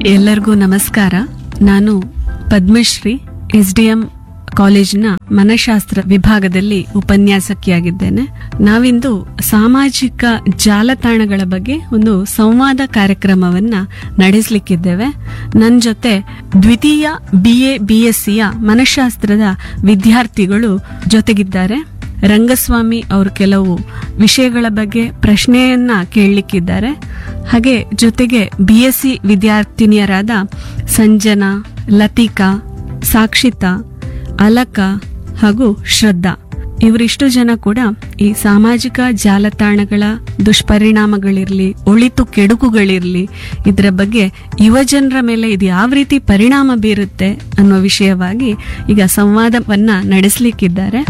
ಎಲ್ಲರಿಗೂ ನಮಸ್ಕಾರ ನಾನು ಪದ್ಮಶ್ರೀ ಎಸ್ ಡಿ ಎಂ ಕಾಲೇಜಿನ ಮನಃಶಾಸ್ತ್ರ ವಿಭಾಗದಲ್ಲಿ ಉಪನ್ಯಾಸಕಿಯಾಗಿದ್ದೇನೆ ನಾವಿಂದು ಸಾಮಾಜಿಕ ಜಾಲತಾಣಗಳ ಬಗ್ಗೆ ಒಂದು ಸಂವಾದ ಕಾರ್ಯಕ್ರಮವನ್ನ ನಡೆಸಲಿಕ್ಕಿದ್ದೇವೆ ನನ್ನ ಜೊತೆ ದ್ವಿತೀಯ ಬಿ ಎ ಬಿ ಎಸ್ ಸಿಯ ಮನಃಶಾಸ್ತ್ರದ ವಿದ್ಯಾರ್ಥಿಗಳು ಜೊತೆಗಿದ್ದಾರೆ ರಂಗಸ್ವಾಮಿ ಅವರು ಕೆಲವು ವಿಷಯಗಳ ಬಗ್ಗೆ ಪ್ರಶ್ನೆಯನ್ನ ಕೇಳಲಿಕ್ಕಿದ್ದಾರೆ ಹಾಗೆ ಜೊತೆಗೆ ಬಿ ಎಸ್ ಸಿ ವಿದ್ಯಾರ್ಥಿನಿಯರಾದ ಸಂಜನಾ ಲತಿಕಾ ಸಾಕ್ಷಿತಾ ಅಲಕ ಹಾಗೂ ಶ್ರದ್ಧಾ ಇವರಿಷ್ಟು ಜನ ಕೂಡ ಈ ಸಾಮಾಜಿಕ ಜಾಲತಾಣಗಳ ದುಷ್ಪರಿಣಾಮಗಳಿರ್ಲಿ ಒಳಿತು ಕೆಡುಕುಗಳಿರ್ಲಿ ಇದರ ಬಗ್ಗೆ ಯುವಜನರ ಮೇಲೆ ಇದು ಯಾವ ರೀತಿ ಪರಿಣಾಮ ಬೀರುತ್ತೆ ಅನ್ನೋ ವಿಷಯವಾಗಿ ಈಗ ಸಂವಾದವನ್ನ ನಡೆಸಲಿಕ್ಕಿದ್ದಾರೆ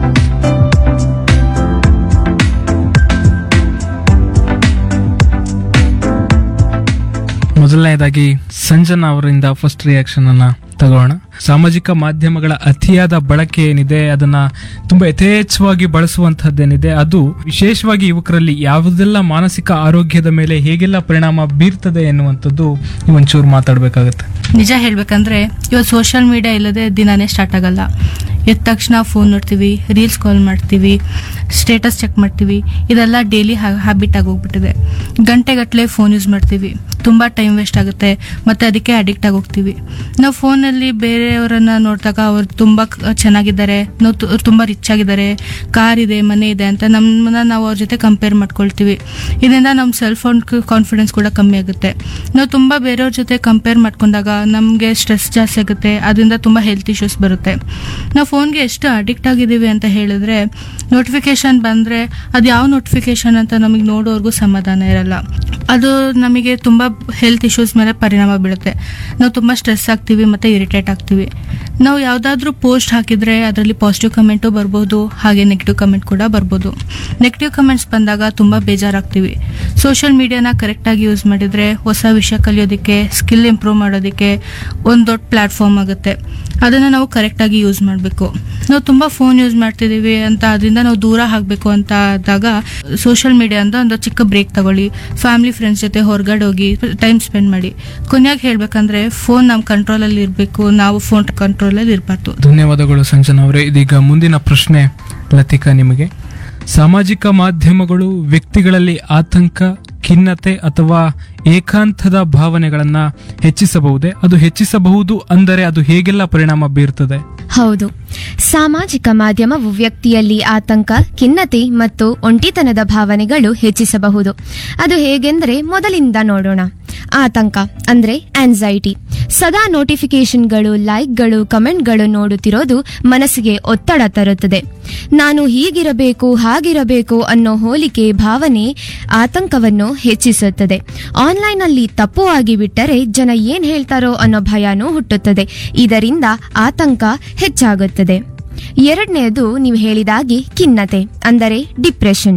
ಮೊದಲನೇದಾಗಿ ಸಂಜನಾ ಅವರಿಂದ ಫಸ್ಟ್ ರಿಯಾಕ್ಷನ್ ಅನ್ನ ತಗೋಣ ಸಾಮಾಜಿಕ ಮಾಧ್ಯಮಗಳ ಅತಿಯಾದ ಬಳಕೆ ಏನಿದೆ ಅದನ್ನ ತುಂಬಾ ಯಥೇಚ್ಛವಾಗಿ ಬಳಸುವಂತಹದ್ದೇನಿದೆ ಅದು ವಿಶೇಷವಾಗಿ ಯುವಕರಲ್ಲಿ ಯಾವುದೆಲ್ಲ ಮಾನಸಿಕ ಆರೋಗ್ಯದ ಮೇಲೆ ಹೇಗೆಲ್ಲ ಪರಿಣಾಮ ಬೀರ್ತದೆ ಎನ್ನುವಂಥದ್ದು ನೀವು ಒಂಚೂರು ಮಾತಾಡ್ಬೇಕಾಗತ್ತೆ ನಿಜ ಹೇಳ್ಬೇಕಂದ್ರೆ ಇವತ್ತು ಸೋಷಿಯಲ್ ಮೀಡಿಯಾ ಇಲ್ಲದೆ ದಿನಾನೇ ಸ್ಟಾರ್ಟ್ ಆಗಲ್ಲ ಎದ್ದ ತಕ್ಷಣ ಫೋನ್ ನೋಡ್ತೀವಿ ರೀಲ್ಸ್ ಕಾಲ್ ಮಾಡ್ತೀವಿ ಸ್ಟೇಟಸ್ ಚೆಕ್ ಮಾಡ್ತೀವಿ ಇದೆಲ್ಲ ಡೈಲಿ ಹ್ಯಾಬಿಟ್ ಆಗಿ ಹೋಗ್ಬಿಟ್ಟಿದೆ ಗಂಟೆಗಟ್ಟಲೆ ಫೋನ್ ಯೂಸ್ ಮಾಡ್ತೀವಿ ತುಂಬ ಟೈಮ್ ವೇಸ್ಟ್ ಆಗುತ್ತೆ ಮತ್ತು ಅದಕ್ಕೆ ಅಡಿಕ್ಟ್ ಆಗಿ ಹೋಗ್ತೀವಿ ನಾವು ಫೋನಲ್ಲಿ ಬೇರೆಯವರನ್ನ ನೋಡಿದಾಗ ಅವ್ರು ತುಂಬ ಕ- ಚೆನ್ನಾಗಿದ್ದಾರೆ ನಾವು ತು- ತುಂಬ ರಿಚ್ ಆಗಿದ್ದಾರೆ ಕಾರ್ ಇದೆ ಮನೆ ಇದೆ ಅಂತ ನಮ್ಮನ್ನ ನಾವು ಅವ್ರ ಜೊತೆ ಕಂಪೇರ್ ಮಾಡ್ಕೊಳ್ತೀವಿ ಇದರಿಂದ ನಮ್ಮ ಸೆಲ್ಫ್ ಕಾನ್ಫಿಡೆನ್ಸ್ ಕೂಡ ಕಮ್ಮಿ ಆಗುತ್ತೆ ನಾವು ತುಂಬ ಬೇರೆಯವ್ರ ಜೊತೆ ಕಂಪೇರ್ ಮಾಡ್ಕೊಂಡಾಗ ನಮಗೆ ಸ್ಟ್ರೆಸ್ ಜಾಸ್ತಿ ಆಗುತ್ತೆ ಅದರಿಂದ ತುಂಬ ಹೆಲ್ತ್ ಇಶ್ಯೂಸ್ ಬರುತ್ತೆ ನಾವು ಫೋನ್ಗೆ ಎಷ್ಟು ಅಡಿಕ್ಟ್ ಆಗಿದ್ದೀವಿ ಅಂತ ಹೇಳಿದ್ರೆ ನೋಟಿಫಿಕೇಶನ್ ಬಂದರೆ ಅದು ಯಾವ ನೋಟಿಫಿಕೇಶನ್ ಅಂತ ನಮಗೆ ನೋಡೋರ್ಗೂ ಸಮಾಧಾನ ಇರಲ್ಲ ಅದು ನಮಗೆ ತುಂಬ ಹೆಲ್ತ್ ಇಶ್ಯೂಸ್ ಮೇಲೆ ಪರಿಣಾಮ ಬೀಳುತ್ತೆ ನಾವು ತುಂಬ ಸ್ಟ್ರೆಸ್ ಆಗ್ತೀವಿ ಮತ್ತು ಇರಿಟೇಟ್ ಆಗ್ತೀವಿ ನಾವು ಯಾವುದಾದ್ರೂ ಪೋಸ್ಟ್ ಹಾಕಿದರೆ ಅದರಲ್ಲಿ ಪಾಸಿಟಿವ್ ಕಮೆಂಟು ಬರ್ಬೋದು ಹಾಗೆ ನೆಗೆಟಿವ್ ಕಮೆಂಟ್ ಕೂಡ ಬರ್ಬೋದು ನೆಗೆಟಿವ್ ಕಮೆಂಟ್ಸ್ ಬಂದಾಗ ತುಂಬ ಬೇಜಾರಾಗ್ತೀವಿ ಸೋಷಿಯಲ್ ಮೀಡಿಯಾನ ಕರೆಕ್ಟಾಗಿ ಯೂಸ್ ಮಾಡಿದರೆ ಹೊಸ ವಿಷಯ ಕಲಿಯೋದಕ್ಕೆ ಸ್ಕಿಲ್ ಇಂಪ್ರೂವ್ ಮಾಡೋದಕ್ಕೆ ಒಂದು ದೊಡ್ಡ ಪ್ಲ್ಯಾಟ್ಫಾರ್ಮ್ ಆಗುತ್ತೆ ಅದನ್ನು ನಾವು ಕರೆಕ್ಟಾಗಿ ಯೂಸ್ ಮಾಡಬೇಕು ನಾವು ತುಂಬ ಫೋನ್ ಯೂಸ್ ಮಾಡ್ತಿದ್ದೀವಿ ಅಂತ ಅದರಿಂದ ನಾವು ದೂರ ಆಗಬೇಕು ಅಂತ ಆದಾಗ ಸೋಷಿಯಲ್ ಮೀಡಿಯಾದಿಂದ ಒಂದು ಚಿಕ್ಕ ಬ್ರೇಕ್ ತಗೊಳ್ಳಿ ಫ್ಯಾಮಿಲಿ ಫ್ರೆಂಡ್ಸ್ ಜೊತೆ ಹೊರಗಡೆ ಹೋಗಿ ಟೈಮ್ ಸ್ಪೆಂಡ್ ಮಾಡಿ ಕೊನೆಯಾಗಿ ಹೇಳ್ಬೇಕಂದ್ರೆ ಫೋನ್ ನಮ್ಮ ಕಂಟ್ರೋಲಲ್ಲಿ ಇರಬೇಕು ನಾವು ಫೋನ್ ಕಂಟ್ರೋಲಲ್ಲಿ ಇರಬಾರ್ದು ಧನ್ಯವಾದಗಳು ಸಂಜನಾ ಅವರೇ ಇದೀಗ ಮುಂದಿನ ಪ್ರಶ್ನೆ ಲತಿಕಾ ನಿಮಗೆ ಸಾಮಾಜಿಕ ಮಾಧ್ಯಮಗಳು ವ್ಯಕ್ತಿಗಳಲ್ಲಿ ಆತಂಕ ಖಿನ್ನತೆ ಅಥವಾ ಏಕಾಂತದ ಭಾವನೆಗಳನ್ನ ಹೆಚ್ಚಿಸಬಹುದೇ ಅದು ಹೆಚ್ಚಿಸಬಹುದು ಅಂದರೆ ಅದು ಹೇಗೆಲ್ಲ ಪರಿಣಾಮ ಬೀರ್ತದೆ ಹೌದು ಸಾಮಾಜಿಕ ಮಾಧ್ಯಮವು ವ್ಯಕ್ತಿಯಲ್ಲಿ ಆತಂಕ ಖಿನ್ನತೆ ಮತ್ತು ಒಂಟಿತನದ ಭಾವನೆಗಳು ಹೆಚ್ಚಿಸಬಹುದು ಅದು ಹೇಗೆಂದರೆ ಮೊದಲಿಂದ ನೋಡೋಣ ಆತಂಕ ಅಂದ್ರೆ ಆನ್ಸೈಟಿ ಸದಾ ನೋಟಿಫಿಕೇಶನ್ಗಳು ಲೈಕ್ಗಳು ಕಮೆಂಟ್ಗಳು ನೋಡುತ್ತಿರೋದು ಮನಸ್ಸಿಗೆ ಒತ್ತಡ ತರುತ್ತದೆ ನಾನು ಹೀಗಿರಬೇಕು ಹಾಗಿರಬೇಕು ಅನ್ನೋ ಹೋಲಿಕೆ ಭಾವನೆ ಆತಂಕವನ್ನು ಹೆಚ್ಚಿಸುತ್ತದೆ ಆನ್ಲೈನ್ನಲ್ಲಿ ತಪ್ಪು ಆಗಿ ಬಿಟ್ಟರೆ ಜನ ಏನ್ ಹೇಳ್ತಾರೋ ಅನ್ನೋ ಭಯನೂ ಹುಟ್ಟುತ್ತದೆ ಇದರಿಂದ ಆತಂಕ ಹೆಚ್ಚಾಗುತ್ತದೆ ಎರಡನೆಯದು ನೀವು ಹೇಳಿದಾಗೆ ಖಿನ್ನತೆ ಅಂದರೆ ಡಿಪ್ರೆಷನ್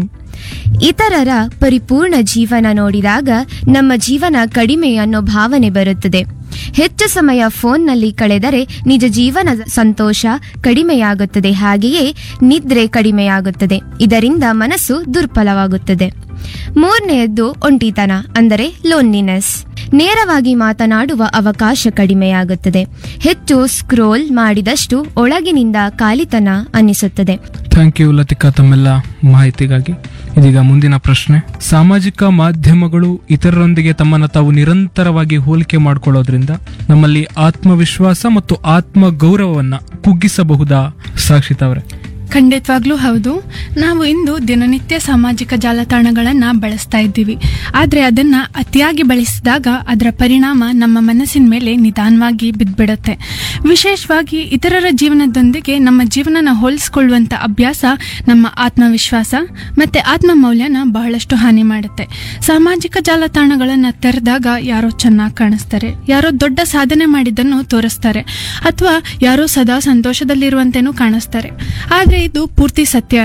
ಇತರರ ಪರಿಪೂರ್ಣ ಜೀವನ ನೋಡಿದಾಗ ನಮ್ಮ ಜೀವನ ಕಡಿಮೆ ಅನ್ನೋ ಭಾವನೆ ಬರುತ್ತದೆ ಹೆಚ್ಚು ಸಮಯ ಫೋನ್ನಲ್ಲಿ ಕಳೆದರೆ ನಿಜ ಜೀವನದ ಸಂತೋಷ ಕಡಿಮೆಯಾಗುತ್ತದೆ ಹಾಗೆಯೇ ನಿದ್ರೆ ಕಡಿಮೆಯಾಗುತ್ತದೆ ಇದರಿಂದ ಮನಸ್ಸು ದುರ್ಬಲವಾಗುತ್ತದೆ ಮೂರನೆಯದ್ದು ಒಂಟಿತನ ಅಂದರೆ ಲೋನ್ಲಿನೆಸ್ ನೇರವಾಗಿ ಮಾತನಾಡುವ ಅವಕಾಶ ಕಡಿಮೆಯಾಗುತ್ತದೆ ಹೆಚ್ಚು ಸ್ಕ್ರೋಲ್ ಮಾಡಿದಷ್ಟು ಒಳಗಿನಿಂದ ಖಾಲಿತನ ಅನ್ನಿಸುತ್ತದೆ ಥ್ಯಾಂಕ್ ಯು ಲತಿಕಾ ತಮ್ಮೆಲ್ಲ ಮಾಹಿತಿಗಾಗಿ ಇದೀಗ ಮುಂದಿನ ಪ್ರಶ್ನೆ ಸಾಮಾಜಿಕ ಮಾಧ್ಯಮಗಳು ಇತರರೊಂದಿಗೆ ತಮ್ಮನ್ನು ತಾವು ನಿರಂತರವಾಗಿ ಹೋಲಿಕೆ ಮಾಡಿಕೊಳ್ಳೋದ್ರಿಂದ ನಮ್ಮಲ್ಲಿ ಆತ್ಮವಿಶ್ವಾಸ ಮತ್ತು ಆತ್ಮ ಗೌರವವನ್ನ ಕುಗ್ಗಿಸಬಹುದಾ ಸಾಕ್ಷಿತ ಅವರೇ ಖಂಡಿತವಾಗ್ಲೂ ಹೌದು ನಾವು ಇಂದು ದಿನನಿತ್ಯ ಸಾಮಾಜಿಕ ಜಾಲತಾಣಗಳನ್ನು ಬಳಸ್ತಾ ಇದ್ದೀವಿ ಆದರೆ ಅದನ್ನು ಅತಿಯಾಗಿ ಬಳಸಿದಾಗ ಅದರ ಪರಿಣಾಮ ನಮ್ಮ ಮನಸ್ಸಿನ ಮೇಲೆ ನಿಧಾನವಾಗಿ ಬಿದ್ದುಬಿಡುತ್ತೆ ವಿಶೇಷವಾಗಿ ಇತರರ ಜೀವನದೊಂದಿಗೆ ನಮ್ಮ ಜೀವನನ ಹೋಲಿಸ್ಕೊಳ್ಳುವಂಥ ಅಭ್ಯಾಸ ನಮ್ಮ ಆತ್ಮವಿಶ್ವಾಸ ಮತ್ತು ಆತ್ಮಮೌಲ್ಯನ ಬಹಳಷ್ಟು ಹಾನಿ ಮಾಡುತ್ತೆ ಸಾಮಾಜಿಕ ಜಾಲತಾಣಗಳನ್ನು ತೆರೆದಾಗ ಯಾರೋ ಚೆನ್ನಾಗಿ ಕಾಣಿಸ್ತಾರೆ ಯಾರೋ ದೊಡ್ಡ ಸಾಧನೆ ಮಾಡಿದ್ದನ್ನು ತೋರಿಸ್ತಾರೆ ಅಥವಾ ಯಾರೋ ಸದಾ ಸಂತೋಷದಲ್ಲಿರುವಂತೆನೂ ಕಾಣಿಸ್ತಾರೆ ಆದರೆ ಇದು ಪೂರ್ತಿ ಸತ್ಯ ಅಲ್ಲ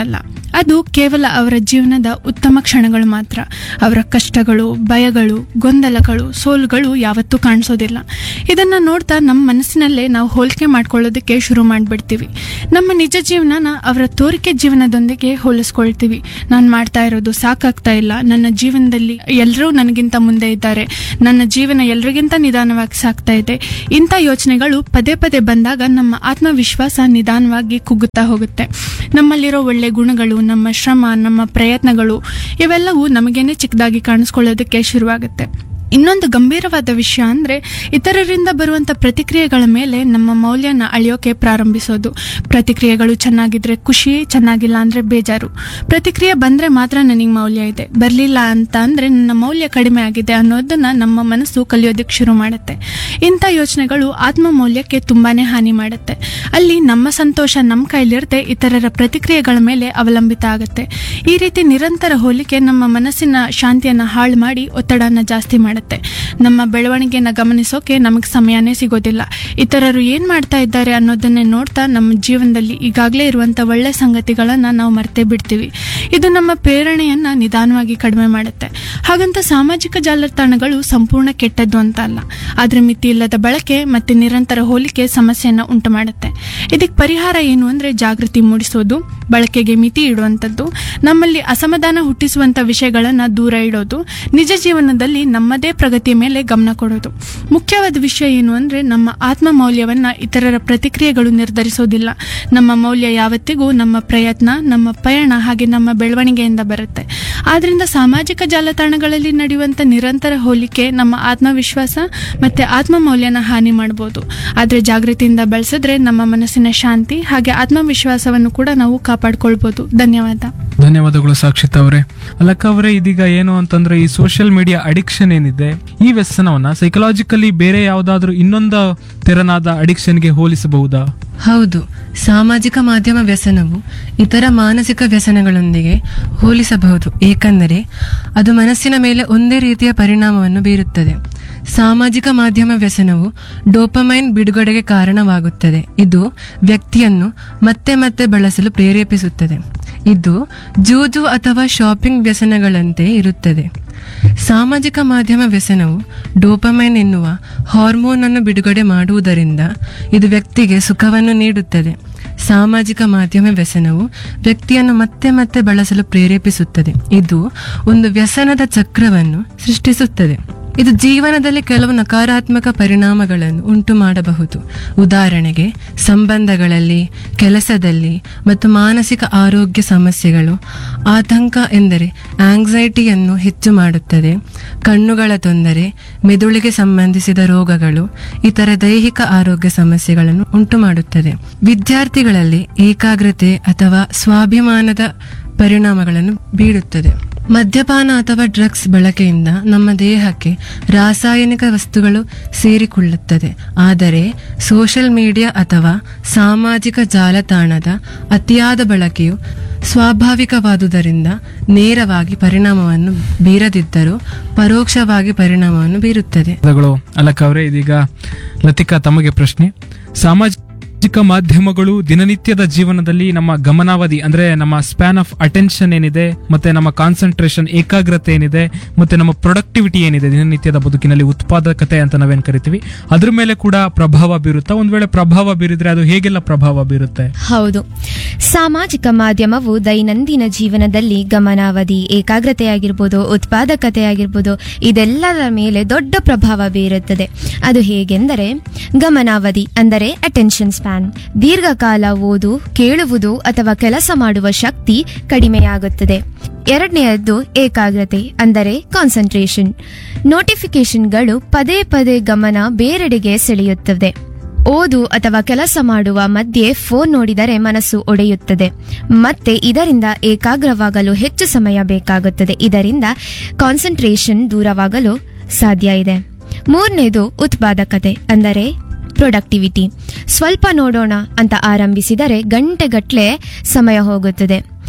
ಅದು ಕೇವಲ ಅವರ ಜೀವನದ ಉತ್ತಮ ಕ್ಷಣಗಳು ಮಾತ್ರ ಅವರ ಕಷ್ಟಗಳು ಭಯಗಳು ಗೊಂದಲಗಳು ಸೋಲುಗಳು ಯಾವತ್ತೂ ಕಾಣಿಸೋದಿಲ್ಲ ಇದನ್ನ ನೋಡ್ತಾ ನಮ್ಮ ಮನಸ್ಸಿನಲ್ಲೇ ನಾವು ಹೋಲಿಕೆ ಮಾಡ್ಕೊಳ್ಳೋದಕ್ಕೆ ಶುರು ಮಾಡಿಬಿಡ್ತೀವಿ ನಮ್ಮ ನಿಜ ಜೀವನನ ಅವರ ತೋರಿಕೆ ಜೀವನದೊಂದಿಗೆ ಹೋಲಿಸ್ಕೊಳ್ತೀವಿ ನಾನು ಮಾಡ್ತಾ ಇರೋದು ಸಾಕಾಗ್ತಾ ಇಲ್ಲ ನನ್ನ ಜೀವನದಲ್ಲಿ ಎಲ್ಲರೂ ನನಗಿಂತ ಮುಂದೆ ಇದ್ದಾರೆ ನನ್ನ ಜೀವನ ಎಲ್ರಿಗಿಂತ ನಿಧಾನವಾಗಿ ಸಾಗ್ತಾ ಇದೆ ಇಂಥ ಯೋಚನೆಗಳು ಪದೇ ಪದೇ ಬಂದಾಗ ನಮ್ಮ ಆತ್ಮವಿಶ್ವಾಸ ನಿಧಾನವಾಗಿ ಕುಗ್ಗುತ್ತಾ ಹೋಗುತ್ತೆ ನಮ್ಮಲ್ಲಿರೋ ಒಳ್ಳೆ ಗುಣಗಳು ನಮ್ಮ ಶ್ರಮ ನಮ್ಮ ಪ್ರಯತ್ನಗಳು ಇವೆಲ್ಲವೂ ನಮಗೇನೆ ಚಿಕ್ಕದಾಗಿ ಕಾಣಿಸ್ಕೊಳ್ಳೋದಕ್ಕೆ ಶುರುವಾಗುತ್ತೆ ಇನ್ನೊಂದು ಗಂಭೀರವಾದ ವಿಷಯ ಅಂದ್ರೆ ಇತರರಿಂದ ಬರುವಂತ ಪ್ರತಿಕ್ರಿಯೆಗಳ ಮೇಲೆ ನಮ್ಮ ಮೌಲ್ಯನ ಅಳೆಯೋಕೆ ಪ್ರಾರಂಭಿಸೋದು ಪ್ರತಿಕ್ರಿಯೆಗಳು ಚೆನ್ನಾಗಿದ್ರೆ ಖುಷಿ ಚೆನ್ನಾಗಿಲ್ಲ ಅಂದ್ರೆ ಬೇಜಾರು ಪ್ರತಿಕ್ರಿಯೆ ಬಂದ್ರೆ ಮಾತ್ರ ನನಗೆ ಮೌಲ್ಯ ಇದೆ ಬರ್ಲಿಲ್ಲ ಅಂತ ಅಂದ್ರೆ ನನ್ನ ಮೌಲ್ಯ ಕಡಿಮೆ ಆಗಿದೆ ಅನ್ನೋದನ್ನ ನಮ್ಮ ಮನಸ್ಸು ಕಲಿಯೋದಕ್ಕೆ ಶುರು ಮಾಡುತ್ತೆ ಇಂಥ ಯೋಚನೆಗಳು ಆತ್ಮ ಮೌಲ್ಯಕ್ಕೆ ತುಂಬಾನೇ ಹಾನಿ ಮಾಡುತ್ತೆ ಅಲ್ಲಿ ನಮ್ಮ ಸಂತೋಷ ನಮ್ಮ ಕೈಲಿರದೆ ಇತರರ ಪ್ರತಿಕ್ರಿಯೆಗಳ ಮೇಲೆ ಅವಲಂಬಿತ ಆಗುತ್ತೆ ಈ ರೀತಿ ನಿರಂತರ ಹೋಲಿಕೆ ನಮ್ಮ ಮನಸ್ಸಿನ ಶಾಂತಿಯನ್ನ ಹಾಳು ಮಾಡಿ ಒತ್ತಡನ ಜಾಸ್ತಿ ಮಾಡುತ್ತೆ ನಮ್ಮ ಬೆಳವಣಿಗೆನ ಗಮನಿಸೋಕೆ ನಮಗೆ ಸಮಯನೇ ಸಿಗೋದಿಲ್ಲ ಇತರರು ಏನ್ ಮಾಡ್ತಾ ಇದ್ದಾರೆ ಅನ್ನೋದನ್ನೇ ನೋಡ್ತಾ ನಮ್ಮ ಜೀವನದಲ್ಲಿ ಈಗಾಗಲೇ ಇರುವಂತ ಒಳ್ಳೆ ಸಂಗತಿಗಳನ್ನ ನಾವು ಮರ್ತೇ ಬಿಡ್ತೀವಿ ಇದು ನಮ್ಮ ಪ್ರೇರಣೆಯನ್ನ ನಿಧಾನವಾಗಿ ಕಡಿಮೆ ಮಾಡುತ್ತೆ ಹಾಗಂತ ಸಾಮಾಜಿಕ ಜಾಲತಾಣಗಳು ಸಂಪೂರ್ಣ ಕೆಟ್ಟದ್ದು ಅಂತ ಅಲ್ಲ ಆದ್ರೆ ಮಿತಿ ಇಲ್ಲದ ಬಳಕೆ ಮತ್ತೆ ನಿರಂತರ ಹೋಲಿಕೆ ಸಮಸ್ಯೆಯನ್ನ ಉಂಟು ಮಾಡುತ್ತೆ ಇದಕ್ಕೆ ಪರಿಹಾರ ಏನು ಅಂದ್ರೆ ಜಾಗೃತಿ ಮೂಡಿಸೋದು ಬಳಕೆಗೆ ಮಿತಿ ಇಡುವಂಥದ್ದು ನಮ್ಮಲ್ಲಿ ಅಸಮಾಧಾನ ಹುಟ್ಟಿಸುವಂತ ವಿಷಯಗಳನ್ನ ದೂರ ಇಡೋದು ನಿಜ ಜೀವನದಲ್ಲಿ ನಮ್ಮದೇ ಪ್ರಗತಿಯ ಮೇಲೆ ಗಮನ ಕೊಡೋದು ಮುಖ್ಯವಾದ ವಿಷಯ ಏನು ಅಂದ್ರೆ ನಮ್ಮ ಆತ್ಮ ಮೌಲ್ಯವನ್ನ ಇತರರ ಪ್ರತಿಕ್ರಿಯೆಗಳು ನಿರ್ಧರಿಸೋದಿಲ್ಲ ನಮ್ಮ ಮೌಲ್ಯ ಯಾವತ್ತಿಗೂ ನಮ್ಮ ಪ್ರಯತ್ನ ನಮ್ಮ ಪಯಣ ಹಾಗೆ ನಮ್ಮ ಬೆಳವಣಿಗೆಯಿಂದ ಬರುತ್ತೆ ಆದ್ರಿಂದ ಸಾಮಾಜಿಕ ಜಾಲತಾಣಗಳಲ್ಲಿ ನಡೆಯುವಂತ ನಿರಂತರ ಹೋಲಿಕೆ ನಮ್ಮ ಆತ್ಮವಿಶ್ವಾಸ ಮತ್ತೆ ಆತ್ಮ ಮೌಲ್ಯನ ಹಾನಿ ಮಾಡಬಹುದು ಆದ್ರೆ ಜಾಗೃತಿಯಿಂದ ಬಳಸಿದ್ರೆ ನಮ್ಮ ಮನಸ್ಸಿನ ಶಾಂತಿ ಹಾಗೆ ಆತ್ಮವಿಶ್ವಾಸವನ್ನು ಕೂಡ ನಾವು ಕಾಪಾಡ್ಕೊಳ್ಬಹುದು ಧನ್ಯವಾದ ಧನ್ಯವಾದಗಳು ಸಾಕ್ಷಿತ್ ಅವರೇ ಅಲಕ್ಕ ಅವರೇ ಇದೀಗ ಏನು ಅಂತಂದ್ರೆ ಈ ಸೋಷಿಯಲ್ ಮೀಡಿಯಾ ಅಡಿಕ್ಷನ್ ಏನಿದೆ ಈ ವ್ಯಸನವನ್ನ ಸೈಕಲಾಜಿಕಲಿ ಬೇರೆ ಯಾವ್ದಾದ್ರು ಇನ್ನೊಂದು ತೆರನಾದ ಅಡಿಕ್ಷನ್ಗೆ ಹೋಲಿಸಬಹುದಾ ಹೌದು ಸಾಮಾಜಿಕ ಮಾಧ್ಯಮ ವ್ಯಸನವು ಇತರ ಮಾನಸಿಕ ವ್ಯಸನಗಳೊಂದಿಗೆ ಹೋಲಿಸಬಹುದು ಏಕೆಂದರೆ ಅದು ಮನಸ್ಸಿನ ಮೇಲೆ ಒಂದೇ ರೀತಿಯ ಪರಿಣಾಮವನ್ನು ಬೀರುತ್ತದೆ ಸಾಮಾಜಿಕ ಮಾಧ್ಯಮ ವ್ಯಸನವು ಡೋಪಮೈನ್ ಬಿಡುಗಡೆಗೆ ಕಾರಣವಾಗುತ್ತದೆ ಇದು ವ್ಯಕ್ತಿಯನ್ನು ಮತ್ತೆ ಮತ್ತೆ ಬಳಸಲು ಪ್ರೇರೇಪಿಸುತ್ತದೆ ಇದು ಜೂಜು ಅಥವಾ ಶಾಪಿಂಗ್ ವ್ಯಸನಗಳಂತೆ ಇರುತ್ತದೆ ಸಾಮಾಜಿಕ ಮಾಧ್ಯಮ ವ್ಯಸನವು ಡೋಪಮೈನ್ ಎನ್ನುವ ಹಾರ್ಮೋನ್ ಅನ್ನು ಬಿಡುಗಡೆ ಮಾಡುವುದರಿಂದ ಇದು ವ್ಯಕ್ತಿಗೆ ಸುಖವನ್ನು ನೀಡುತ್ತದೆ ಸಾಮಾಜಿಕ ಮಾಧ್ಯಮ ವ್ಯಸನವು ವ್ಯಕ್ತಿಯನ್ನು ಮತ್ತೆ ಮತ್ತೆ ಬಳಸಲು ಪ್ರೇರೇಪಿಸುತ್ತದೆ ಇದು ಒಂದು ವ್ಯಸನದ ಚಕ್ರವನ್ನು ಸೃಷ್ಟಿಸುತ್ತದೆ ಇದು ಜೀವನದಲ್ಲಿ ಕೆಲವು ನಕಾರಾತ್ಮಕ ಪರಿಣಾಮಗಳನ್ನು ಉಂಟು ಮಾಡಬಹುದು ಉದಾಹರಣೆಗೆ ಸಂಬಂಧಗಳಲ್ಲಿ ಕೆಲಸದಲ್ಲಿ ಮತ್ತು ಮಾನಸಿಕ ಆರೋಗ್ಯ ಸಮಸ್ಯೆಗಳು ಆತಂಕ ಎಂದರೆ ಆಂಗ್ಸೈಟಿಯನ್ನು ಹೆಚ್ಚು ಮಾಡುತ್ತದೆ ಕಣ್ಣುಗಳ ತೊಂದರೆ ಮೆದುಳಿಗೆ ಸಂಬಂಧಿಸಿದ ರೋಗಗಳು ಇತರ ದೈಹಿಕ ಆರೋಗ್ಯ ಸಮಸ್ಯೆಗಳನ್ನು ಉಂಟು ಮಾಡುತ್ತದೆ ವಿದ್ಯಾರ್ಥಿಗಳಲ್ಲಿ ಏಕಾಗ್ರತೆ ಅಥವಾ ಸ್ವಾಭಿಮಾನದ ಪರಿಣಾಮಗಳನ್ನು ಬೀರುತ್ತದೆ ಮದ್ಯಪಾನ ಅಥವಾ ಡ್ರಗ್ಸ್ ಬಳಕೆಯಿಂದ ನಮ್ಮ ದೇಹಕ್ಕೆ ರಾಸಾಯನಿಕ ವಸ್ತುಗಳು ಸೇರಿಕೊಳ್ಳುತ್ತದೆ ಆದರೆ ಸೋಷಿಯಲ್ ಮೀಡಿಯಾ ಅಥವಾ ಸಾಮಾಜಿಕ ಜಾಲತಾಣದ ಅತಿಯಾದ ಬಳಕೆಯು ಸ್ವಾಭಾವಿಕವಾದುದರಿಂದ ನೇರವಾಗಿ ಪರಿಣಾಮವನ್ನು ಬೀರದಿದ್ದರೂ ಪರೋಕ್ಷವಾಗಿ ಪರಿಣಾಮವನ್ನು ಬೀರುತ್ತದೆ ಧನ್ಯವಾದಗಳು ಅಲಕ್ಕ ಅವರೇ ಇದೀಗ ಲತಿಕಾ ತಮಗೆ ಪ್ರಶ್ನೆ ಸಾಮಾಜಿಕ ಮಾಧ್ಯಮಗಳು ದಿನನಿತ್ಯದ ಜೀವನದಲ್ಲಿ ನಮ್ಮ ಗಮನಾವಧಿ ಅಂದ್ರೆ ನಮ್ಮ ಸ್ಪ್ಯಾನ್ ಆಫ್ ಅಟೆನ್ಷನ್ ಏನಿದೆ ಮತ್ತೆ ನಮ್ಮ ಕಾನ್ಸಂಟ್ರೇಷನ್ ಏಕಾಗ್ರತೆ ಏನಿದೆ ಮತ್ತೆ ನಮ್ಮ ಪ್ರೊಡಕ್ಟಿವಿಟಿ ಏನಿದೆ ದಿನನಿತ್ಯದ ಬದುಕಿನಲ್ಲಿ ಉತ್ಪಾದಕತೆ ಅಂತ ನಾವೇನ್ ಕರಿತೀವಿ ಅದ್ರ ಮೇಲೆ ಕೂಡ ಪ್ರಭಾವ ಬೀರುತ್ತಾ ಒಂದ್ ವೇಳೆ ಪ್ರಭಾವ ಬೀರಿದ್ರೆ ಅದು ಹೇಗೆಲ್ಲ ಪ್ರಭಾವ ಬೀರುತ್ತೆ ಹೌದು ಸಾಮಾಜಿಕ ಮಾಧ್ಯಮವು ದೈನಂದಿನ ಜೀವನದಲ್ಲಿ ಗಮನಾವಧಿ ಏಕಾಗ್ರತೆಯಾಗಿರ್ಬೋದು ಉತ್ಪಾದಕತೆಯಾಗಿರ್ಬೋದು ಇದೆಲ್ಲದರ ಮೇಲೆ ದೊಡ್ಡ ಪ್ರಭಾವ ಬೀರುತ್ತದೆ ಅದು ಹೇಗೆಂದರೆ ಗಮನಾವಧಿ ಅಂದರೆ ಅಟೆನ್ಷನ್ ಸ್ಪ್ಯಾನ್ ದೀರ್ಘಕಾಲ ಓದು ಕೇಳುವುದು ಅಥವಾ ಕೆಲಸ ಮಾಡುವ ಶಕ್ತಿ ಕಡಿಮೆಯಾಗುತ್ತದೆ ಎರಡನೆಯದ್ದು ಏಕಾಗ್ರತೆ ಅಂದರೆ ಕಾನ್ಸಂಟ್ರೇಷನ್ ನೋಟಿಫಿಕೇಶನ್ಗಳು ಪದೇ ಪದೇ ಗಮನ ಬೇರೆಡೆಗೆ ಸೆಳೆಯುತ್ತದೆ ಓದು ಅಥವಾ ಕೆಲಸ ಮಾಡುವ ಮಧ್ಯೆ ಫೋನ್ ನೋಡಿದರೆ ಮನಸ್ಸು ಒಡೆಯುತ್ತದೆ ಮತ್ತೆ ಇದರಿಂದ ಏಕಾಗ್ರವಾಗಲು ಹೆಚ್ಚು ಸಮಯ ಬೇಕಾಗುತ್ತದೆ ಇದರಿಂದ ಕಾನ್ಸಂಟ್ರೇಷನ್ ದೂರವಾಗಲು ಸಾಧ್ಯ ಇದೆ ಮೂರನೇದು ಉತ್ಪಾದಕತೆ ಅಂದರೆ ಪ್ರೊಡಕ್ಟಿವಿಟಿ ಸ್ವಲ್ಪ ನೋಡೋಣ ಅಂತ ಆರಂಭಿಸಿದರೆ ಗಂಟೆಗಟ್ಲೆ ಸಮಯ ಹೋಗುತ್ತದೆ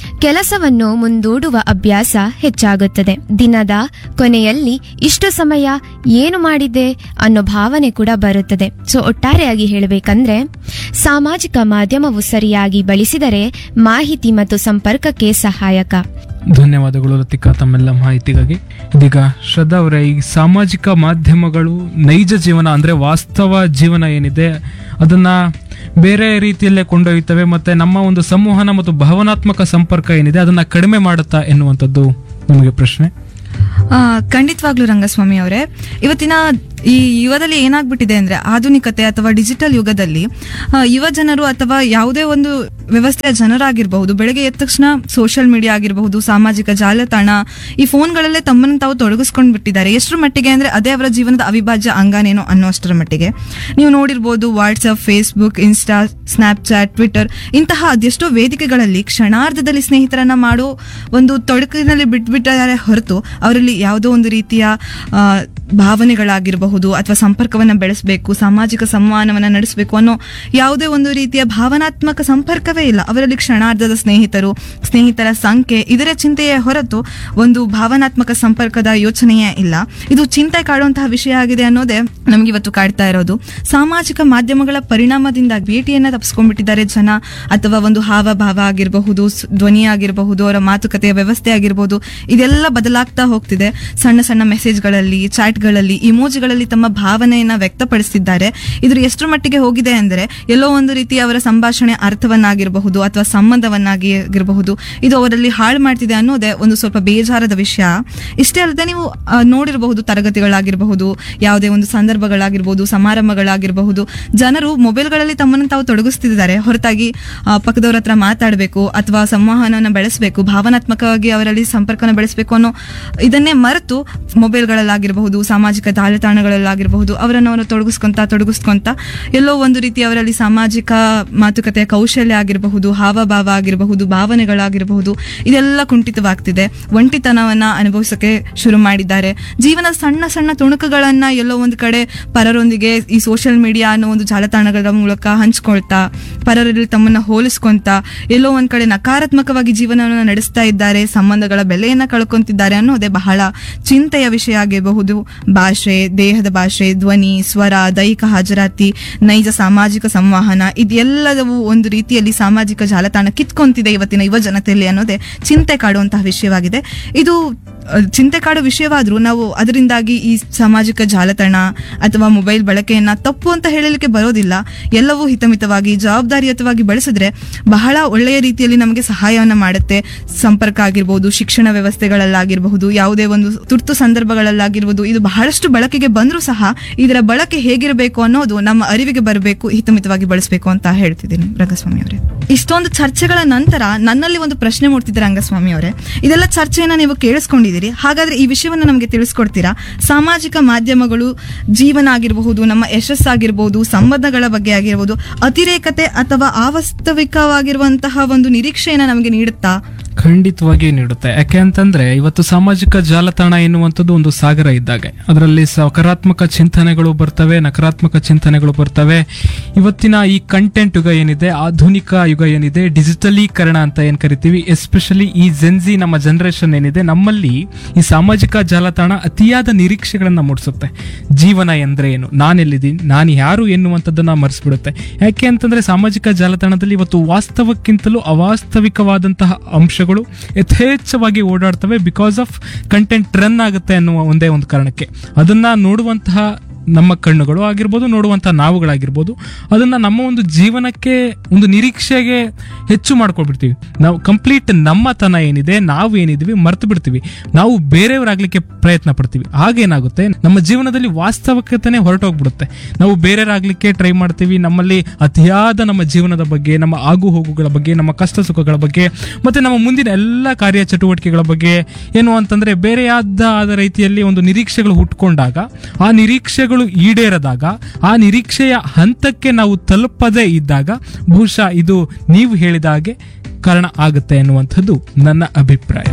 ಕೆಲಸವನ್ನು ಮುಂದೂಡುವ ಅಭ್ಯಾಸ ಹೆಚ್ಚಾಗುತ್ತದೆ ದಿನದ ಕೊನೆಯಲ್ಲಿ ಇಷ್ಟು ಸಮಯ ಏನು ಮಾಡಿದೆ ಅನ್ನೋ ಭಾವನೆ ಕೂಡ ಬರುತ್ತದೆ ಸೊ ಒಟ್ಟಾರೆಯಾಗಿ ಹೇಳಬೇಕಂದ್ರೆ ಸಾಮಾಜಿಕ ಮಾಧ್ಯಮವು ಸರಿಯಾಗಿ ಬಳಸಿದರೆ ಮಾಹಿತಿ ಮತ್ತು ಸಂಪರ್ಕಕ್ಕೆ ಸಹಾಯಕ ಧನ್ಯವಾದಗಳು ಲತಿಕಾ ತಮ್ಮೆಲ್ಲ ಮಾಹಿತಿಗಾಗಿ ಇದೀಗ ಶ್ರದ್ಧಾ ಅವರೇ ಈ ಸಾಮಾಜಿಕ ಮಾಧ್ಯಮಗಳು ನೈಜ ಜೀವನ ಅಂದ್ರೆ ವಾಸ್ತವ ಜೀವನ ಏನಿದೆ ಅದನ್ನ ಬೇರೆ ರೀತಿಯಲ್ಲೇ ಕೊಂಡೊಯ್ಯುತ್ತವೆ ಮತ್ತೆ ನಮ್ಮ ಒಂದು ಸಂವಹನ ಮತ್ತು ಭಾವನಾತ್ಮಕ ಸಂಪರ್ಕ ಏನಿದೆ ಅದನ್ನ ಕಡಿಮೆ ಮಾಡುತ್ತಾ ಎನ್ನುವಂಥದ್ದು ನಮಗೆ ಪ್ರಶ್ನೆ ಆ, ಖಂಡಿತವಾಗ್ಲೂ ರಂಗಸ್ವಾಮಿ ಅವರೇ ಇವತ್ತಿನ ಈ ಯುಗದಲ್ಲಿ ಏನಾಗ್ಬಿಟ್ಟಿದೆ ಅಂದ್ರೆ ಆಧುನಿಕತೆ ಅಥವಾ ಡಿಜಿಟಲ್ ಯುಗದಲ್ಲಿ ಆ, ಯುವ ಜನರು ಅಥವಾ ಯಾವುದೇ ಒಂದು ವ್ಯವಸ್ಥೆಯ ಜನರಾಗಿರಬಹುದು ಬೆಳಗ್ಗೆ ಎದ್ದ ತಕ್ಷಣ ಸೋಷಿಯಲ್ ಮೀಡಿಯಾ ಆಗಿರಬಹುದು ಸಾಮಾಜಿಕ ಜಾಲತಾಣ ಈ ಫೋನ್ಗಳಲ್ಲೇ ತಮ್ಮನ್ನು ತಾವು ತೊಡಗಿಸ್ಕೊಂಡು ಬಿಟ್ಟಿದ್ದಾರೆ ಎಷ್ಟರ ಮಟ್ಟಿಗೆ ಅಂದ್ರೆ ಅದೇ ಅವರ ಜೀವನದ ಅವಿಭಾಜ್ಯ ಅಂಗನೇನೋ ಅನ್ನೋಷ್ಟರ ಮಟ್ಟಿಗೆ ನೀವು ನೋಡಿರ್ಬೋದು WhatsApp Facebook Insta Snapchat Twitter ಇಂತಹ ಅದೆಷ್ಟೋ ವೇದಿಕೆಗಳಲ್ಲಿ ಕ್ಷಣಾರ್ಧದಲ್ಲಿ ಸ್ನೇಹಿತರನ್ನ ಮಾಡೋ ಒಂದು ತೊಡಕಿನಲ್ಲಿ ಬಿಟ್ಬಿಟ್ಟಿದ್ದಾರೆ ಹೊರತು ಅವರಲ್ಲಿ ಯಾವುದೋ ಒಂದು ರೀತಿಯ ಆ, ಭಾವನೆಗಳಾಗಿರಬಹುದು ಅಥವಾ ಸಂಪರ್ಕವನ್ನ ಬೆಳೆಸಬೇಕು ಸಾಮಾಜಿಕ ಸಂವಹನವನ್ನ ನಡೆಸಬೇಕು ಅನ್ನೋ ಯಾವುದೇ ಒಂದು ರೀತಿಯ ಭಾವನಾತ್ಮಕ ಸಂಪರ್ಕವೇ ಇಲ್ಲ ಅವರಲ್ಲಿ ಕ್ಷಣಾರ್ಧದ ಸ್ನೇಹಿತರು ಸ್ನೇಹಿತರ ಸಂಖ್ಯೆ ಇದರ ಚಿಂತೆಯೇ ಹೊರತು ಒಂದು ಭಾವನಾತ್ಮಕ ಸಂಪರ್ಕದ ಯೋಚನೆಯೇ ಇಲ್ಲ ಇದು ಚಿಂತೆ ಕಾಡುವಂತಹ ವಿಷಯ ಆಗಿದೆ ಅನ್ನೋದೇ ನಮ್ಗೆ ಇವತ್ತು ಕಾಡ್ತಾ ಇರೋದು ಸಾಮಾಜಿಕ ಮಾಧ್ಯಮಗಳ ಪರಿಣಾಮದಿಂದ ಭೇಟಿಯನ್ನ ತಪ್ಪಿಸ್ಕೊಂಡ್ಬಿಟ್ಟಿದ್ದಾರೆ ಜನ ಅಥವಾ ಒಂದು ಹಾವಭಾವ ಆಗಿರಬಹುದು ಸ್- ಧ್ವನಿ ಆಗಿರಬಹುದು ಅವರ ಮಾತುಕತೆಯ ವ್ಯವಸ್ಥೆ ಆಗಿರಬಹುದು ಇದೆಲ್ಲ ಬದಲಾಗ್ತಾ ಹೋಗ್ತಿದೆ ಸಣ್ಣ ಸಣ್ಣ ಮೆಸೇಜ್ಗಳಲ್ಲಿ ಚಾಟ್ಗಳಲ್ಲಿ ಇಮೋಜಿಗಳಲ್ಲಿ ತಮ್ಮ ಭಾವನೆಯನ್ನ ವ್ಯಕ್ತಪಡಿಸಿದ್ದಾರೆ ಇದ್ರ ಎಷ್ಟರ ಮಟ್ಟಿಗೆ ಹೋಗಿದೆ ಅಂದ್ರೆ ಎಲ್ಲೋ ಒಂದು ರೀತಿ ಅವರ ಸಂಭಾಷಣೆ ಅರ್ಥವನ್ನಾಗಿರಬಹುದು ಅಥವಾ ಸಂಬಂಧವನ್ನಾಗಿ ಆಗಿರಬಹುದು ಇದು ಅವರಲ್ಲಿ ಹಾಳು ಮಾಡ್ತಿದೆ ಅನ್ನೋದೇ ಒಂದು ಸ್ವಲ್ಪ ಬೇಜಾರದ ವಿಷಯ ಇಷ್ಟೇ ಅಲ್ಲದೆ ನೀವು ಆ, ನೋಡಿರಬಹುದು ತರಗತಿಗಳಾಗಿರಬಹುದು ಯಾವುದೇ ಒಂದು ಸಂದರ್ಭಗಳಾಗಿರ್ಬೋದು ಸಮಾರಂಭಗಳಾಗಿರಬಹುದು ಜನರು ಮೊಬೈಲ್ಗಳಲ್ಲಿ ತಮ್ಮನ್ನು ತಾವು ತೊಡಗಿಸ್ತಿದ್ದಾರೆ ಹೊರತಾಗಿ ಆ, ಪಕ್ಕದವ್ರ ಹತ್ರ ಮಾತಾಡಬೇಕು ಅಥವಾ ಸಂವಹನವನ್ನು ಬೆಳೆಸಬೇಕು ಭಾವನಾತ್ಮಕವಾಗಿ ಅವರಲ್ಲಿ ಸಂಪರ್ಕನ ಬೆಳೆಸಬೇಕು ಅನ್ನೋ ಇದನ್ನೇ ಮರೆತು ಮೊಬೈಲ್ಗಳಲ್ಲಾಗಿರಬಹುದು ಸಾಮಾಜಿಕ ಜಾಲತಾಣಗಳಲ್ಲಾಗಿರಬಹುದು ಅವರನ್ನು ಅವರು ತೊಡಗಿಸ್ಕೊಂತ ತೊಡಗಿಸ್ಕೊಂತ ಎಲ್ಲೋ ಒಂದು ರೀತಿ ಅವರಲ್ಲಿ ಸಾಮಾಜಿಕ ಮಾತುಕತೆಯ ಕೌಶಲ್ಯ ಆಗಿರಬಹುದು ಹಾವಭಾವ ಆಗಿರಬಹುದು ಭಾವನೆಗಳಾಗಿರಬಹುದು ಇದೆಲ್ಲ ಕುಂಠಿತವಾಗ್ತಿದೆ ಒಂಟಿತನವನ್ನ ಅನುಭವಿಸಕ್ಕೆ ಶುರು ಮಾಡಿದ್ದಾರೆ ಜೀವನ ಸಣ್ಣ ಸಣ್ಣ ತುಣುಕುಗಳನ್ನ ಎಲ್ಲೋ ಒಂದು ಕಡೆ ಪರರೊಂದಿಗೆ ಈ ಸೋಷಿಯಲ್ ಮೀಡಿಯಾ ಅನ್ನೋ ಒಂದು ಜಾಲತಾಣಗಳ ಮೂಲಕ ಹಂಚ್ಕೊಳ್ತಾ ಪರರಲ್ಲಿ ತಮ್ಮನ್ನ ಹೋಲಿಸ್ಕೊಂತ ಎಲ್ಲೋ ಒಂದ್ ಕಡೆ ನಕಾರಾತ್ಮಕವಾಗಿ ಜೀವನವನ್ನು ನಡೆಸ್ತಾ ಇದ್ದಾರೆ ಸಂಬಂಧಗಳ ಬೆಲೆಯನ್ನ ಕಳ್ಕೊಂತಿದ್ದಾರೆ ಅನ್ನೋದೇ ಬಹಳ ಚಿಂತೆಯ ವಿಷಯ ಆಗಿರಬಹುದು ಭಾಷೆ ದೇಹದ ಭಾಷೆ ಧ್ವನಿ ಸ್ವರ ದೈಹಿಕ ಹಾಜರಾತಿ ನೈಜ ಸಾಮಾಜಿಕ ಸಂವಹನ ಇದೆಲ್ಲದವು ಒಂದು ರೀತಿಯಲ್ಲಿ ಸಾಮಾಜಿಕ ಜಾಲತಾಣ ಕಿತ್ಕೊಂತಿದೆ ಇವತ್ತಿನ ಯುವ ಜನತೆಯಲ್ಲಿ ಅನ್ನೋದೇ ಚಿಂತೆ ಕಾಡುವಂತಹ ವಿಷಯವಾಗಿದೆ ಇದು ಅಹ್, ಚಿಂತೆ ಕಾಡೋ ವಿಷಯವಾದ್ರೂ ನಾವು ಅದರಿಂದಾಗಿ ಈ ಸಾಮಾಜಿಕ ಜಾಲತಾಣ ಅಥವಾ ಮೊಬೈಲ್ ಬಳಕೆಯನ್ನ ತಪ್ಪು ಅಂತ ಹೇಳಲಿಕ್ಕೆ ಬರೋದಿಲ್ಲ ಎಲ್ಲವೂ ಹಿತಮಿತವಾಗಿ ಜವಾಬ್ದಾರಿಯುತವಾಗಿ ಬಳಸಿದ್ರೆ ಬಹಳ ಒಳ್ಳೆಯ ರೀತಿಯಲ್ಲಿ ನಮಗೆ ಸಹಾಯವನ್ನ ಮಾಡುತ್ತೆ ಸಂಪರ್ಕ ಆಗಿರ್ಬೋದು ಶಿಕ್ಷಣ ವ್ಯವಸ್ಥೆಗಳಲ್ಲಾಗಿರಬಹುದು ಯಾವುದೇ ಒಂದು ತುರ್ತು ಸಂದರ್ಭಗಳಲ್ಲಾಗಿರ್ಬೋದು ಇದು ಬಹಳಷ್ಟು ಬಳಕೆಗೆ ಬಂದರೂ ಸಹ ಇದರ ಬಳಕೆ ಹೇಗಿರಬೇಕು ಅನ್ನೋದು ನಮ್ಮ ಅರಿವಿಗೆ ಬರಬೇಕು ಹಿತಮಿತವಾಗಿ ಬಳಸಬೇಕು ಅಂತ ಹೇಳ್ತಿದ್ದೀನಿ ರಂಗಸ್ವಾಮಿ ಅವರೇ ಇಷ್ಟೊಂದು ಚರ್ಚೆಗಳ ನಂತರ ನನ್ನಲ್ಲಿ ಒಂದು ಪ್ರಶ್ನೆ ಮೂಡ್ತಿದೆ ರಂಗಸ್ವಾಮಿ ಅವರೇ ಇದೆಲ್ಲ ಚರ್ಚೆಯನ್ನ ನೀವು ಕೇಳಿಸ್ಕೊಂಡಿದ್ದೀರಿ ಹಾಗಾದ್ರೆ ಈ ವಿಷಯವನ್ನ ನಮಗೆ ತಿಳಿಸ್ಕೊಡ್ತೀರಾ ಸಾಮಾಜಿಕ ಮಾಧ್ಯಮಗಳು ಜೀವನ ಆಗಿರಬಹುದು ನಮ್ಮ ಯಶಸ್ಸಾಗಿರ್ಬೋದು ಸಂಬಂಧಗಳ ಬಗ್ಗೆ ಆಗಿರ್ಬೋದು ಅತಿರೇಕತೆ ಅಥವಾ ಅವಾಸ್ತವಿಕವಾಗಿರುವಂತಹ ಒಂದು ನಿರೀಕ್ಷೆಯನ್ನ ನಮಗೆ ನೀಡುತ್ತಾ ಖಂಡಿತವಾಗಿಯೂ ನೀಡುತ್ತೆ ಯಾಕೆ ಅಂತಂದ್ರೆ ಇವತ್ತು ಸಾಮಾಜಿಕ ಜಾಲತಾಣ ಎನ್ನುವಂಥದ್ದು ಒಂದು ಸಾಗರ ಇದ್ದಾಗೆ ಅದರಲ್ಲಿ ಸಕಾರಾತ್ಮಕ ಚಿಂತನೆಗಳು ಬರ್ತವೆ ನಕಾರಾತ್ಮಕ ಚಿಂತನೆಗಳು ಬರ್ತವೆ ಇವತ್ತಿನ ಈ ಕಂಟೆಂಟ್ ಯುಗ ಏನಿದೆ ಆಧುನಿಕ ಯುಗ ಏನಿದೆ ಡಿಜಿಟಲೀಕರಣ ಅಂತ ಏನ್ ಕರಿತೀವಿ ಎಸ್ಪೆಷಲಿ ಈ ಜೆನ್ಜಿ ನಮ್ಮ ಜನರೇಷನ್ ಏನಿದೆ ನಮ್ಮಲ್ಲಿ ಈ ಸಾಮಾಜಿಕ ಜಾಲತಾಣ ಅತಿಯಾದ ನಿರೀಕ್ಷೆಗಳನ್ನ ಮೂಡಿಸುತ್ತೆ ಜೀವನ ಎಂದ್ರೆ ಏನು ನಾನೆಲ್ಲಿದ್ದೀನಿ ನಾನು ಯಾರು ಎನ್ನುವಂಥದ್ದನ್ನ ಮರೆಸ್ಬಿಡುತ್ತೆ ಯಾಕೆ ಅಂತಂದ್ರೆ ಸಾಮಾಜಿಕ ಜಾಲತಾಣದಲ್ಲಿ ಇವತ್ತು ವಾಸ್ತವಕ್ಕಿಂತಲೂ ಅವಾಸ್ತವಿಕವಾದಂತಹ ಅಂಶಗಳು ಯಥೇಚ್ಛವಾಗಿ ಓಡಾಡ್ತವೆ ಬಿಕಾಸ್ ಆಫ್ ಕಂಟೆಂಟ್ ರನ್ ಆಗುತ್ತೆ ಅನ್ನುವ ಒಂದೇ ಒಂದು ಕಾರಣಕ್ಕೆ ಅದನ್ನ ನೋಡುವಂತಹ ನಮ್ಮ ಕಣ್ಣುಗಳು ಆಗಿರ್ಬೋದು ನೋಡುವಂಥ ನಾವುಗಳಾಗಿರ್ಬೋದು ಅದನ್ನ ನಮ್ಮ ಒಂದು ಜೀವನಕ್ಕೆ ಒಂದು ನಿರೀಕ್ಷೆಗೆ ಹೆಚ್ಚು ಮಾಡ್ಕೊಳ್ಬಿಡ್ತೀವಿ ನಾವು ಕಂಪ್ಲೀಟ್ ನಮ್ಮತನ ಏನಿದೆ ನಾವು ಏನಿದೀವಿ ಮರ್ತು ಬಿಡ್ತೀವಿ ನಾವು ಬೇರೆಯವರಾಗ್ಲಿಕ್ಕೆ ಪ್ರಯತ್ನ ಪಡ್ತೀವಿ ಆಗೇನಾಗುತ್ತೆ ನಮ್ಮ ಜೀವನದಲ್ಲಿ ವಾಸ್ತವಿಕತೆನೇ ಹೊರಟೋಗ್ಬಿಡುತ್ತೆ ನಾವು ಬೇರೆಯವರಾಗ್ಲಿಕ್ಕೆ ಟ್ರೈ ಮಾಡ್ತೀವಿ ನಮ್ಮಲ್ಲಿ ಅತಿಯಾದ ನಮ್ಮ ಜೀವನದ ಬಗ್ಗೆ ನಮ್ಮ ಆಗು ಹೋಗುಗಳ ಬಗ್ಗೆ ನಮ್ಮ ಕಷ್ಟ ಸುಖಗಳ ಬಗ್ಗೆ ಮತ್ತೆ ನಮ್ಮ ಮುಂದಿನ ಎಲ್ಲ ಕಾರ್ಯ ಚಟುವಟಿಕೆಗಳ ಬಗ್ಗೆ ಏನು ಅಂತಂದ್ರೆ ಬೇರೆಯಾದ ಆದ ರೀತಿಯಲ್ಲಿ ಒಂದು ನಿರೀಕ್ಷೆಗಳು ಹುಟ್ಕೊಂಡಾಗ ಆ ನಿರೀಕ್ಷೆಗಳು ಈಡೇರದಾಗ ಆ ನಿರೀಕ್ಷೆಯ ಹಂತಕ್ಕೆ ನಾವು ತಲುಪದೇ ಇದ್ದಾಗ ಬಹುಶಃ ಇದು ನೀವು ಹೇಳಿದ ಹಾಗೆ ಕಾರಣ ಆಗುತ್ತೆ ಎನ್ನುವಂಥದ್ದು ನನ್ನ ಅಭಿಪ್ರಾಯ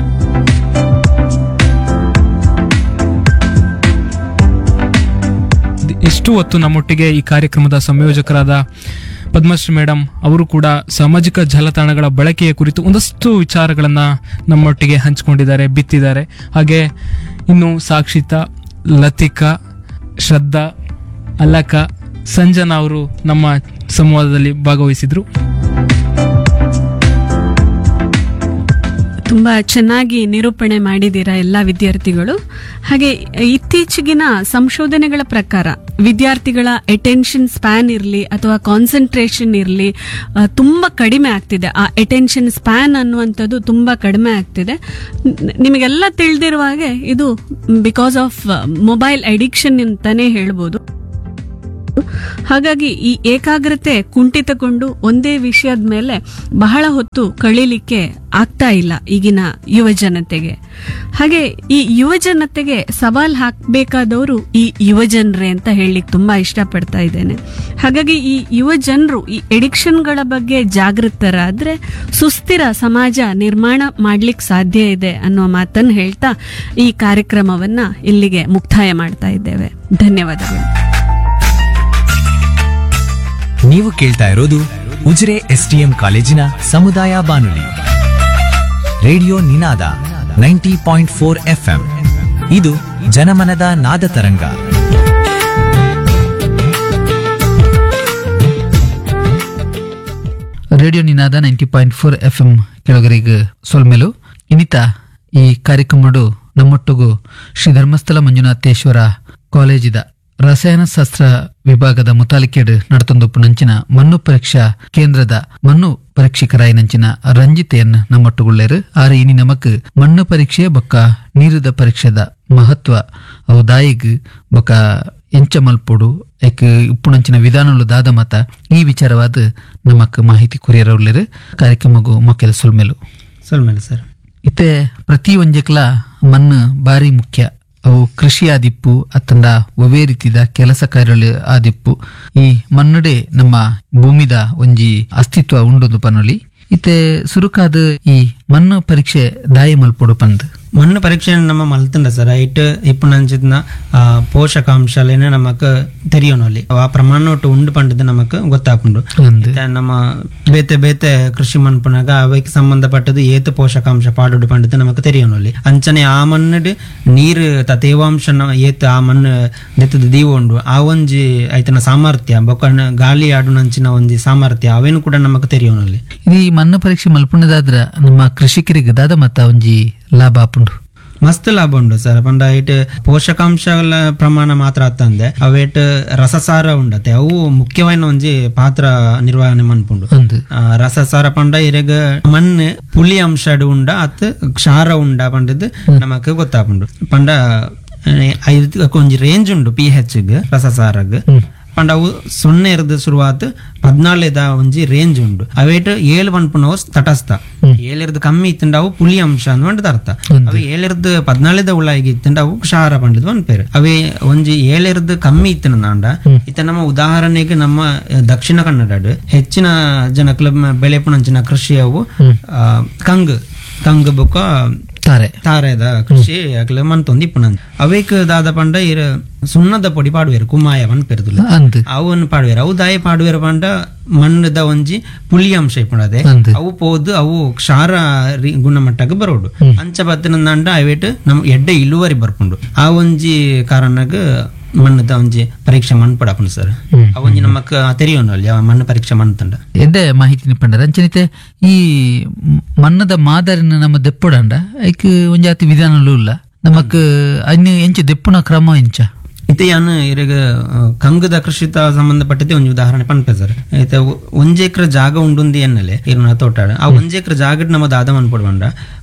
ಎಷ್ಟು ಹೊತ್ತು ನಮ್ಮೊಟ್ಟಿಗೆ ಈ ಕಾರ್ಯಕ್ರಮದ ಸಂಯೋಜಕರಾದ ಪದ್ಮಶ್ರೀ ಮೇಡಮ್ ಅವರು ಕೂಡ ಸಾಮಾಜಿಕ ಜಾಲತಾಣಗಳ ಬಳಕೆಯ ಕುರಿತು ಒಂದಷ್ಟು ವಿಚಾರಗಳನ್ನ ನಮ್ಮೊಟ್ಟಿಗೆ ಹಂಚಿಕೊಂಡಿದ್ದಾರೆ ಬಿತ್ತಿದ್ದಾರೆ ಹಾಗೆ ಇನ್ನು ಸಾಕ್ಷಿತಾ ಲತಿಕಾ ಶ್ರದ್ಧಾ ಅಲ್ಲಕ ಸಂಜನಾ ಅವರು ನಮ್ಮ ಸಂವಾದದಲ್ಲಿ ಭಾಗವಹಿಸಿದ್ರು ತುಂಬಾ ಚೆನ್ನಾಗಿ ನಿರೂಪಣೆ ಮಾಡಿದ್ದೀರಾ ಎಲ್ಲ ವಿದ್ಯಾರ್ಥಿಗಳು ಹಾಗೆ ಇತ್ತೀಚೆಗಿನ ಸಂಶೋಧನೆಗಳ ಪ್ರಕಾರ ವಿದ್ಯಾರ್ಥಿಗಳ ಅಟೆನ್ಷನ್ ಸ್ಪ್ಯಾನ್ ಇರಲಿ ಅಥವಾ ಕಾನ್ಸಂಟ್ರೇಷನ್ ಇರಲಿ ತುಂಬಾ ಕಡಿಮೆ ಆಗ್ತಿದೆ ಆ ಅಟೆನ್ಷನ್ ಸ್ಪ್ಯಾನ್ ಅನ್ನುವಂಥದ್ದು ತುಂಬಾ ಕಡಿಮೆ ಆಗ್ತಿದೆ ನ- ನಿಮಗೆಲ್ಲ ತಿಳಿದಿರುವ ಹಾಗೆ ಇದು ಬಿಕಾಸ್ ಆಫ್ ಮೊಬೈಲ್ ಅಡಿಕ್ಷನ್ ಅಂತಾನೆ ಹೇಳ್ಬೋದು ಹಾಗಾಗಿ ಈ ಏಕಾಗ್ರತೆ ಕುಂಠಿತಗೊಂಡು ಒಂದೇ ವಿಷಯದ ಮೇಲೆ ಬಹಳ ಹೊತ್ತು ಕಳೀಲಿಕ್ಕೆ ಆಗ್ತಾ ಇಲ್ಲ ಈಗಿನ ಯುವ ಜನತೆಗೆ ಹಾಗೆ ಈ ಯುವ ಜನತೆಗೆ ಸವಾಲ್ ಹಾಕಬೇಕಾದವರು ಈ ಯುವ ಜನರೇ ಅಂತ ಹೇಳಲಿಕ್ಕೆ ತುಂಬಾ ಇಷ್ಟಪಡ್ತಾ ಇದ್ದೇನೆ ಹಾಗಾಗಿ ಈ ಯುವ ಜನರು ಈ ಎಡಿಕ್ಷನ್ಗಳ ಬಗ್ಗೆ ಜಾಗೃತರಾದ್ರೆ ಸುಸ್ಥಿರ ಸಮಾಜ ನಿರ್ಮಾಣ ಮಾಡ್ಲಿಕ್ಕೆ ಸಾಧ್ಯ ಇದೆ ಅನ್ನೋ ಮಾತನ್ನು ಹೇಳ್ತಾ ಈ ಕಾರ್ಯಕ್ರಮವನ್ನ ಇಲ್ಲಿಗೆ ಮುಕ್ತಾಯ ಮಾಡ್ತಾ ಇದ್ದೇವೆ ಧನ್ಯವಾದಗಳು ನೀವು ಕೇಳ್ತಾ ಇರೋದು ಉಜಿರೆ ಎಸ್ಟಿಎಂ ಕಾಲೇಜಿನ ಸಮುದಾಯ ಬಾನುಲಿ radio Ninada ninety point four FM ಇದು ಜನಮನದ ನಾದ ತರಂಗ radio Ninada ninety point four F M ಕೆಳಗರಿಗೆ ಸೊಲ್ಮೆಲು ಇನ್ನಿತ ಈ ಕಾರ್ಯಕ್ರಮಡು ನಮ್ಮೊಟ್ಟಿಗೂ ಶ್ರೀ ಧರ್ಮಸ್ಥಳ ಮಂಜುನಾಥೇಶ್ವರ ಕಾಲೇಜಿದ ರಸಾಯನಶಾಸ್ತ್ರ ವಿಭಾಗದ ಮುತಾಲಿಕೆಡ್ ನಡತೊಂದೊಪ್ಪು ನಂಚಿನ ಮಣ್ಣು ಪರೀಕ್ಷಾ ಕೇಂದ್ರದ ಮಣ್ಣು ಪರೀಕ್ಷಕರಾಯಿ ನಂಚಿನ ರಂಜಿತೆಯನ್ ನಮ್ಮೊಟ್ಟುಗುಳ್ಳೇರು ಆರು ಇನಿ ನಮಕ್ ಮಣ್ಣು ಪರೀಕ್ಷೆ ಬೊಕ್ಕ ನೀರಿದ ಪರೀಕ್ಷೆದ ಮಹತ್ವ ಅವು ದಾಯಿಗ್ ಬೊಕ್ಕ ಎಂಚ ಮಲ್ಪೊಡು ಐಕ್ ಇಪ್ಪುಣಂಚಿನ ವಿಧಾನಗಳು ದಾದ ಮತ ಈ ವಿಚಾರವಾದ ನಮಕ್ ಮಾಹಿತಿ ಕೊರಿಯರವ್ಲೇರು ಕಾರ್ಯಕ್ರಮಗೂ ಮೊಕ್ಕೆದ ಸುಲ್ಮೆಲು ಸಲ್ಮೇಲೆ ಸರ್ ಇತ್ತೆ ಪ್ರತಿ ಒಂಜಕ್ಲ ಮಣ್ಣು ಬಾರಿ ಮುಖ್ಯ ಅವು ಕೃಷಿ ಆದಿಪ್ಪು ಅತ್ತಂಡ ಒವೇ ರೀತಿದ ಕೆಲಸ ಕಾರ್ಯಗಳು ಆದಿಪ್ಪು ಈ ಮಣ್ಣುಡೆ ನಮ್ಮ ಭೂಮಿದ ಒಂಜಿ ಅಸ್ತಿತ್ವ ಉಂಡೊಂದು ಪನೊಲಿ ಇತ್ತೆ ಸುರುಕಾದ ಈ ಮಣ್ಣು ಪರೀಕ್ಷೆ ದಾಯಿ ಮಲ್ಪೊಡು ಪಂದ್ ಮಣ್ಣು ಪರೀಕ್ಷೆ ನಮ್ಮ ಮಲ್ತಂಡ ಸರ್ ಐಟ್ ఇప్పుడు నంచిన పోషకాంశాలనే నమకు తెలియనోలి ఆ ప్రమాణం ఒకటి ఉండి పండుది నమకు ಗೊತ್ತಾಪುಂಡು ಅಂದ್ ಮತ್ತೆ ನಮ್ಮ ಬೇತೆ ಬೇತೆ ಕೃಷಿ ಮನ್ಪುನಾಗ ಅವಕ್ಕೆ ಸಂಬಂಧಪಟ್ಟದು ಏತು ಪೋಷಕಾಂಶ ಪಾಡುಡು ಪಂಡಿತ ನಮಕ್ ತೆರಿಯೋನಲ್ಲಿ ಅಂಚನೆ ಆ ಮಣ್ಣಡ್ ನೀರು ತ ತೇವಾಂಶ ನ- ಏತ್ ಆ ಮಣ್ಣು ನೆತ್ತದ ದೀವ ಉಂಡು ಆ ಒಂಜಿ ಐತನ ಸಾಮರ್ಥ್ಯ ಬೊಕ ಗಾಳಿ ಆಡುನಂಚಿನ ಒಂಜಿ ಸಾಮರ್ಥ್ಯ ಅವೇನು ಕೂಡ ನಮಕ್ ತೆರಿಯೋನಲ್ಲಿ ಇದು ಈ ಮಣ್ಣು ಪರೀಕ್ಷೆ ಮಲ್ಪುಣದಾದ್ರ ನಮ್ಮ ಕೃಷಿಕರಿಗೆ ದಾದ ಮತ ಒಂಜಿ ಲಾಭ ಆಪುಂಡು ಮಸ್ತ್ ಲಾಭ ಉಂಡು ಸರ್ ಪಂಡ ಐಟ್ ಪೋಷಕಾಂಶಗಳ ಪ್ರಮಾಣ ಮಾತ್ರ ಅತ್ತಂದೆ ಅವೇಟ್ ರಸಸಾರ ಉಂಡತೆ ಅವು ಮುಖ್ಯವಾದ ಒಂಜಿ ಪಾತ್ರ ನಿರ್ವಹಣೆ ಮನ್ಪುಂಡು ಅಂದ್ ಆ, ರಸಸಾರ ಪಂಡ ಇರೆಗ ಮಣ್ಣು ಪುಳಿ ಅಂಶ ಉಂಡ ಅತ್ ಕ್ಷಾರ ಉಂಡ ಪಂಡದ್ ನಮಕ್ ಗೊತ್ತಾಪುಂಡು ಪಂಡ ಐದು ಕೊಂಜಿ ರೇಂಜ್ ಉಂಡು ಪಿ ಹೆಚ್ ರಸಸಾರಗ್ ಪಂಡ ಅವು ಸೊನ್ನೆ ಇರದ ಶುರುವಾತ್ ಪದ್ನಾಲೆದ ಒಂಜಿ ರೇಂಜ್ ಉಂಡು ಅವೇಟ್ ಏಳು ಪನ್ಪುನವು ತಟಸ್ಥ ಏಳಿರ್ದು ಕಮ್ಮಿ ಇತ್ತಂಡ ಅವು ಪುಳಿ ಅಂಶ ಅನ್ನುವಂಟದ ಅರ್ಥ ಅವು ಏಳಿರ್ದು ಪದ್ನಾಲೆದ ಉಳ್ಳಾಗಿ ಇತ್ತಂಡ ಅವು ಕ್ಷಾರ ಪಂಡದ್ ಅನ್ಪೇರು ಅವೇ ಒಂಜಿ ಏಳಿರ್ದು ಕಮ್ಮಿ ಇತ್ತನ ನಾಂಡ ಇತ್ತ ನಮ್ಮ ಉದಾಹರಣೆಗೆ ನಮ್ಮ ಅಹ್, ದಕ್ಷಿಣ ಕನ್ನಡ ಹೆಚ್ಚಿನ ಜನಕ್ಲ ಬೆಳೆ ಪುಣಂಚಿನ ಕೃಷಿ ಅವು ಆ, ಕಂಗ್ ಕಂಗ್ ಬೊಕ್ಕ ತಾರೆ ತಾರೆದ ಕೃಷಿ ಅಕ್ಲ ಮಂತೊಂದು ಇಪ್ಪುನಂದ್ ಅವೇಕ್ ದಾದ ಪಂಡ ಇರ ಸುಣ್ಣದ ಪೊಡಿ ಪಾಡುವೆರು ಕುಮಾಯ ಪಂಡ್ ಪೆರ್ದುಲ ಅಂದ್ ಅವನ್ ಪಾಡುವೆರು ಅವು ದಾಯ ಪಾಡುವೆರು ಪಂಡ ಮಣ್ಣದ ಒಂಜಿ ಪುಳಿ ಅಂಶ ಇಪ್ಪುಣದೆ ಅಂದ್ ಅವು ಪೋದು ಅವು ಕ್ಷಾರ ರಿ- ಗುಣಮಟ್ಟಕ್ಕೆ ಬರೋಡು ಅಂಚ ಬತ್ತಿನಂದ ಅವೇಟ್ ನಮ್ ಎಡ್ಡೆ ಇಳುವರಿ ಬರ್ಪುಂಡು ಆ ಒಂಜಿ ಕಾರಣಗ ಮಣ್ಣದ ಒಂಜಿ ಪರೀಕ್ಷೆ ಮಣ್ಣು ಪಡಪುಂಡು ಸರ್ ಆ ಒಂಜಿ ನಮಕ್ ತೆರಿಯೋನಲ್ಲಿ ಆ ಮಣ್ಣು ಪರೀಕ್ಷೆ ಮಣ್ಣು ಎಡ್ಡೆ ಮಾಹಿತಿ ನಿಪಂಡ ಅಂಚನಿತೆ ಈ ಮ್- ಮಣ್ಣದ ಮಾದರಿನ ನಮ್ಮ ದೆಪ್ಪುಡಂಡ ಐಕ್ ಒಂಜಾತಿ ವಿಧಾನಲು ಇಲ್ಲ ನಮಕ್ ಅನ್ನು ಎಂಚ ದೆಪ್ಪುನ ಕ್ರಮ ಎಂಚ ಇತ್ತೆ ಯಾನ್ ಇರಗ ಕಂಗದ ಕೃಷಿತ ಸಂಬಂಧಪಟ್ಟತೆ ಒಂಜಿ ಉದಾಹರಣೆ ಪನ್ಪೆ ಸರ್ ಐತೆ ಒಂಜಿ ಎಕ್ರೆ ಜಾಗ ಉಂಡುಂದಿ ಎನ್ನಲೆ ಇರ್ನ ತೋಟಾಡ ಆ ಒಂಜಿ ಎಕ್ರೆ ಜಾಗಡ್ ನಮ್ಮ ದಾದ ಮನ್ಪೊಡ್ಬಂಡ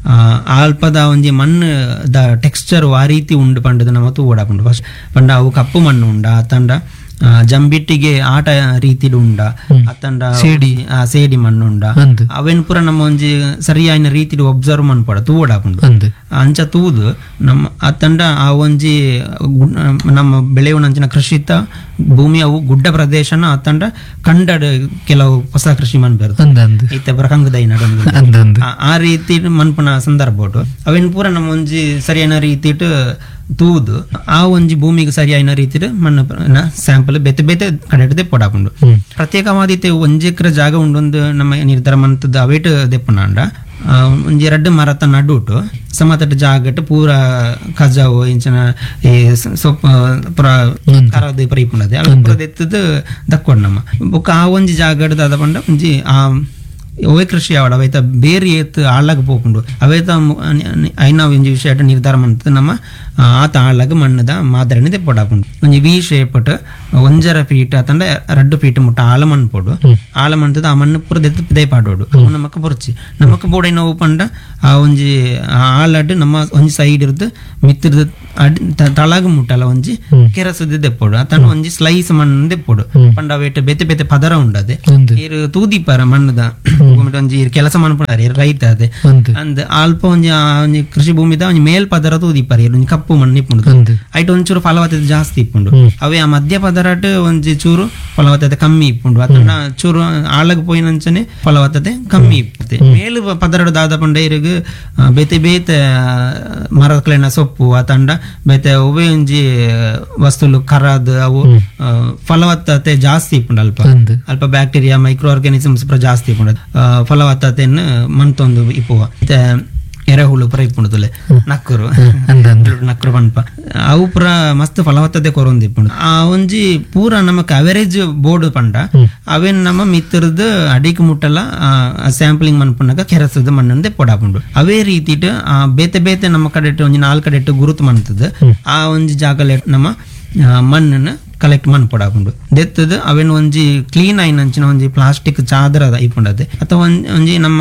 ಅಲ್ಪದ ಒಂಜಿ ಮಣ್ಣು ದ ಟೆಕ್ಸ್ಚರ್ ಆ ರೀತಿ ಉಂಡು ಪಂಡದ ನಮ್ಮ ತೂಡ ಪಂಡು ಫಸ್ಟ್ ಪಂಡ ಅವು ಕಪ್ಪು ಮಣ್ಣು ಉಂಡ ಅತ್ತಂಡ ಆ, ಜಂಬಿಟ್ಟಿಗೆ ಆಟ ರೀತಿ ಉಂಡ ಅತ್ತಂಡ ಸೇಡಿ. ಆ, ಸೇಡಿ ಮಣ್ಣು ಉಂಡ ಅಂದ್ ಅವೇನ್ ಪೂರ ನಮ್ಮ ಒಂಜಿ ಸರಿಯಾಯಿನ ರೀತಿ ಒಬ್ಸರ್ವ್ ಮನ್ಪಡ ತೂವಡಾಪುಂಡು ಅಂದ್ ಅಂಚ ತೂದು ನಮ್ಮ ಅತ್ತಂಡ ಆ ಒಂಜಿ ಗುಣ- ನಮ್ಮ ಬೆಳೆಯುವ ಅಂಚಿನ ಕೃಷಿತ ಭೂಮಿ ಅವು ಗುಡ್ಡ ಪ್ರದೇಶನ ಅತ್ತಂಡ ಕಂಡಡ ಕೆಲವು ಹೊಸ ಕೃಷಿ ಮನ್ ಬೇರೆ ಅಂದ ಅಂದ ಇತ್ತೆ ಬರಕಂಗದೈ ನಡೊಂದು ಅಂದ ಅಂದ ಆ- ಆ ರೀತಿ ಮನ್ಪುನ ಸಂದರ್ಭ ಉಂಟು ಅವೇನ್ ಪೂರ ನಮ್ಮ ಒಂಜಿ ಸರಿಯಾದ ರೀತಿಟ್ ತೂದು ಆ ಒಂಜಿ ಭೂಮಿಗೆ ಸರಿಯಾದ ರೀತಿಡ್ ಮಣ್ಣ ಸ್ಯಾಂಪಲ್ ಬೆತೆ ಬೆತೆ ಕಡೆ ದೆಪ್ಪಡಾಪುಂಡು ಪ್ರತ್ಯೇಕವಾದಿತ್ತೆ ಒಂಜಿ ಎಕರೆ ಜಾಗ ಉಂಡೊಂದು ನಮ್ಮ ನಿರ್ಧಾರ ಮಂತದ ಅವೇಟ್ ದೆಪ್ಪುನಾಂಡ ಆ, ಒಂಜಿ ಎರಡು ಮರತ ನಡುಟು ಸಮತಟ್ಟ ಜಾಗಟ್ ಪೂರ ಕಜಾವು ಇಂಚಿನ ಈ ಸ- ಸೊಪ್ಪು ಪುರ ಕರದು ಪರ ಇಪ್ಪುಂಡದೆ ಅವು ಪೂರ ದೆತ್ತದು ದಕ್ಕೊಂಡ್ ನಮ್ಮ ಬೊಕ್ಕ ಆ ಒಂಜಿ ಜಾಗಡ್ ದಾದ ಪಂಡ ಒಂಜಿ ಆ ಒವೆ ಕೃಷಿ ಆವಡ ಅವೈತ ಬೇರೆ ಏತ್ ಆಳಾಗ ಪೋಪುಂಡು ಅವೈತ ಐನ ಒಂಜಿ ವಿಷಯ ನಿರ್ಧಾರ ಮಂತ್ ನಮ್ಮ ಆ, ಆತ ಆಳಾಗ ಮಣ್ಣದ ಮಾದರಿని ತೆಪ್ಪಡಾಪುಂಡು ಒಂಜಿ ವಿ ಶೇಪಟ್ ಒಂಜರ ಫೀಟ್ ಅತಂಡ ರಡ್ಡು ಫೀಟ್ ಮುಟ್ಟ ಆಳ ಮಣ್ಣು ಪೋಡು ಆಳ ಮಣ್ಣದ ಆ ಮಣ್ಣು ಪೂರ ದೆತ್ತು ಪಿದೈ ಪಾಡೋಡು ಅವು ನಮಕ್ ಪೊರ್ಚಿ ನಮಕ್ ಬೋಡೈ ನಾವು ಪಂಡ ಆ ಒಂಜಿ ಆ ಆಳಡ್ ನಮ್ಮ ಒಂಜಿ ಸೈಡ್ ಇರ್ದು ಮಿತ್ತಿರ್ದು ಅಡ್ ತ- ತಳಗ ಮುಟ್ಟಲ್ಲ ಒಂಜಿ ಕೆರಸದ ದೆಪ್ಪೋಡು ಅತಂಡ ಒಂಜಿ ಸ್ಲೈಸ್ ಮಣ್ಣು ದೆಪ್ಪೋಡು ಪಂಡ ಅವೇಟ್ ಬೆತೆ ಬೆತೆ ಪದರ ಉಂಡದೆ ಇರು ತೂದಿಪಾರ ಮಣ್ಣದ ಭೂಮಿದ ಒಂಜಿ ಇರ್ ಕೆಲಸ ಮನ್ಪುನಾರ ರೈತ ಅದೆ ಅಂದ್ ಅಂದ್ ಅಲ್ಪ ಒಂಜಿ ಆ ಒಂಜಿ ಕೃಷಿ ಭೂಮಿದ ಒಂಜಿ ಮೇಲ್ ಪದರ ತೂದಿಪಾರ ಇರು ಒಂಜಿ ಕಪ್ಪು ಮಣ್ಣು ಇಪ್ಪುಂಡು ಅಂದ್ ಐಟ್ ಒಂಚೂರು ಫಲವತ್ತತೆ ಜಾಸ್ತಿ ಇಪ್ಪುಂಡು ಅವೇ ಆ ಮಧ್ಯ ಪದರಟ್ ಒಂಜಿ ಚೂರು ಫಲವತ್ತತೆ ಕಮ್ಮಿ ಇಪ್ಪುಂಡು ಅತಂಡ ಚೂರು ಆಳಗ್ ಪೋಯಿನಂಚನೆ ಫಲವತ್ತತೆ ಕಮ್ಮಿ ಇಪ್ಪುತ್ತೆ ಮೇಲು ಪದರಡು ದಾದ ಪಂಡ ಇರುಗು ಆ, ಬೇತೆ ಬೇತೆ ಮರಕ್ಲೆನ ಸೊಪ್ಪು ಅತಂಡ ಬೇತೆ ಒವೆ ಒಂಜಿ ವಸ್ತುಲು ಕರದ್ ಅವು ಆ, ಫಲವತ್ತತೆ ಜಾಸ್ತಿ ಇಪ್ಪುಂಡು ಅಲ್ಪ ಅಂದ್ ಅಲ್ಪ ಬ್ಯಾಕ್ಟೀರಿಯಾ ಮೈಕ್ರೋ ಆರ್ಗಾನಿಸಮ್ಸ್ ಪುರ ಜಾಸ್ತಿ ಇಪ್ಪುಂಡು ಫಲವತ್ತತೆಯನ್ನು ಮನ್ತೊಂದು ಇಪ್ಪುವ ಮತ್ತೆ ಎರೆಹುಳು ಪುರ ಇಪ್ಪುಂಡುದುಲೆ ನಕ್ಕರು ಅಂದ ಅಂದ ನಕ್ರು ಪನ್ಪ ಅವು ಪುರ ಮಸ್ತ್ ಫಲವತ್ತತೆ ಕೊರೊಂದು ಇಪ್ಪುಂಡು ಆ ಒಂಜಿ ಪೂರ ನಮಕ್ ಅವರೇಜ್ ಬೋರ್ಡ್ ಪಂಡ ಅವೇನ್ ನಮ್ಮ ಮಿತ್ರದ್ ಅಡಿಕ್ ಮುಟ್ಟಲ ಸ್ಯಾಂಪ್ಲಿಂಗ್ ಮನ್ಪುನಾಗ ಕೆರಸದ ಮಣ್ಣಂದೆ ಪೊಡಾಪುಂಡು ಅವೇ ರೀತಿಟ್ ಆ ಬೇತೆ ಬೇತೆ ನಮ್ಮ ಕಡೆ ಒಂಜಿ ನಾಲ್ ಕಡೆ ಗುರುತು ಮನ್ತದ ಆ ಒಂಜಿ ಜಾಗಲೆ ನಮ್ಮ ಆ, ಮಣ್ಣನ್ನ ಕಲೆಕ್ಟ್ ಮನ್ ಪೊಡಾಪುಂಡು ದೆತ್ತದ ಅವೇನ್ ಒಂಜಿ ಕ್ಲೀನ್ ಆಯ್ನಂಚಿನ ಒಂಜಿ ಪ್ಲಾಸ್ಟಿಕ್ ಚಾದರ ಇಪ್ಪುಂಡದೆ ಅಥವಾ ಒಂಜಿ- ಒಂಜಿ ನಮ್ಮ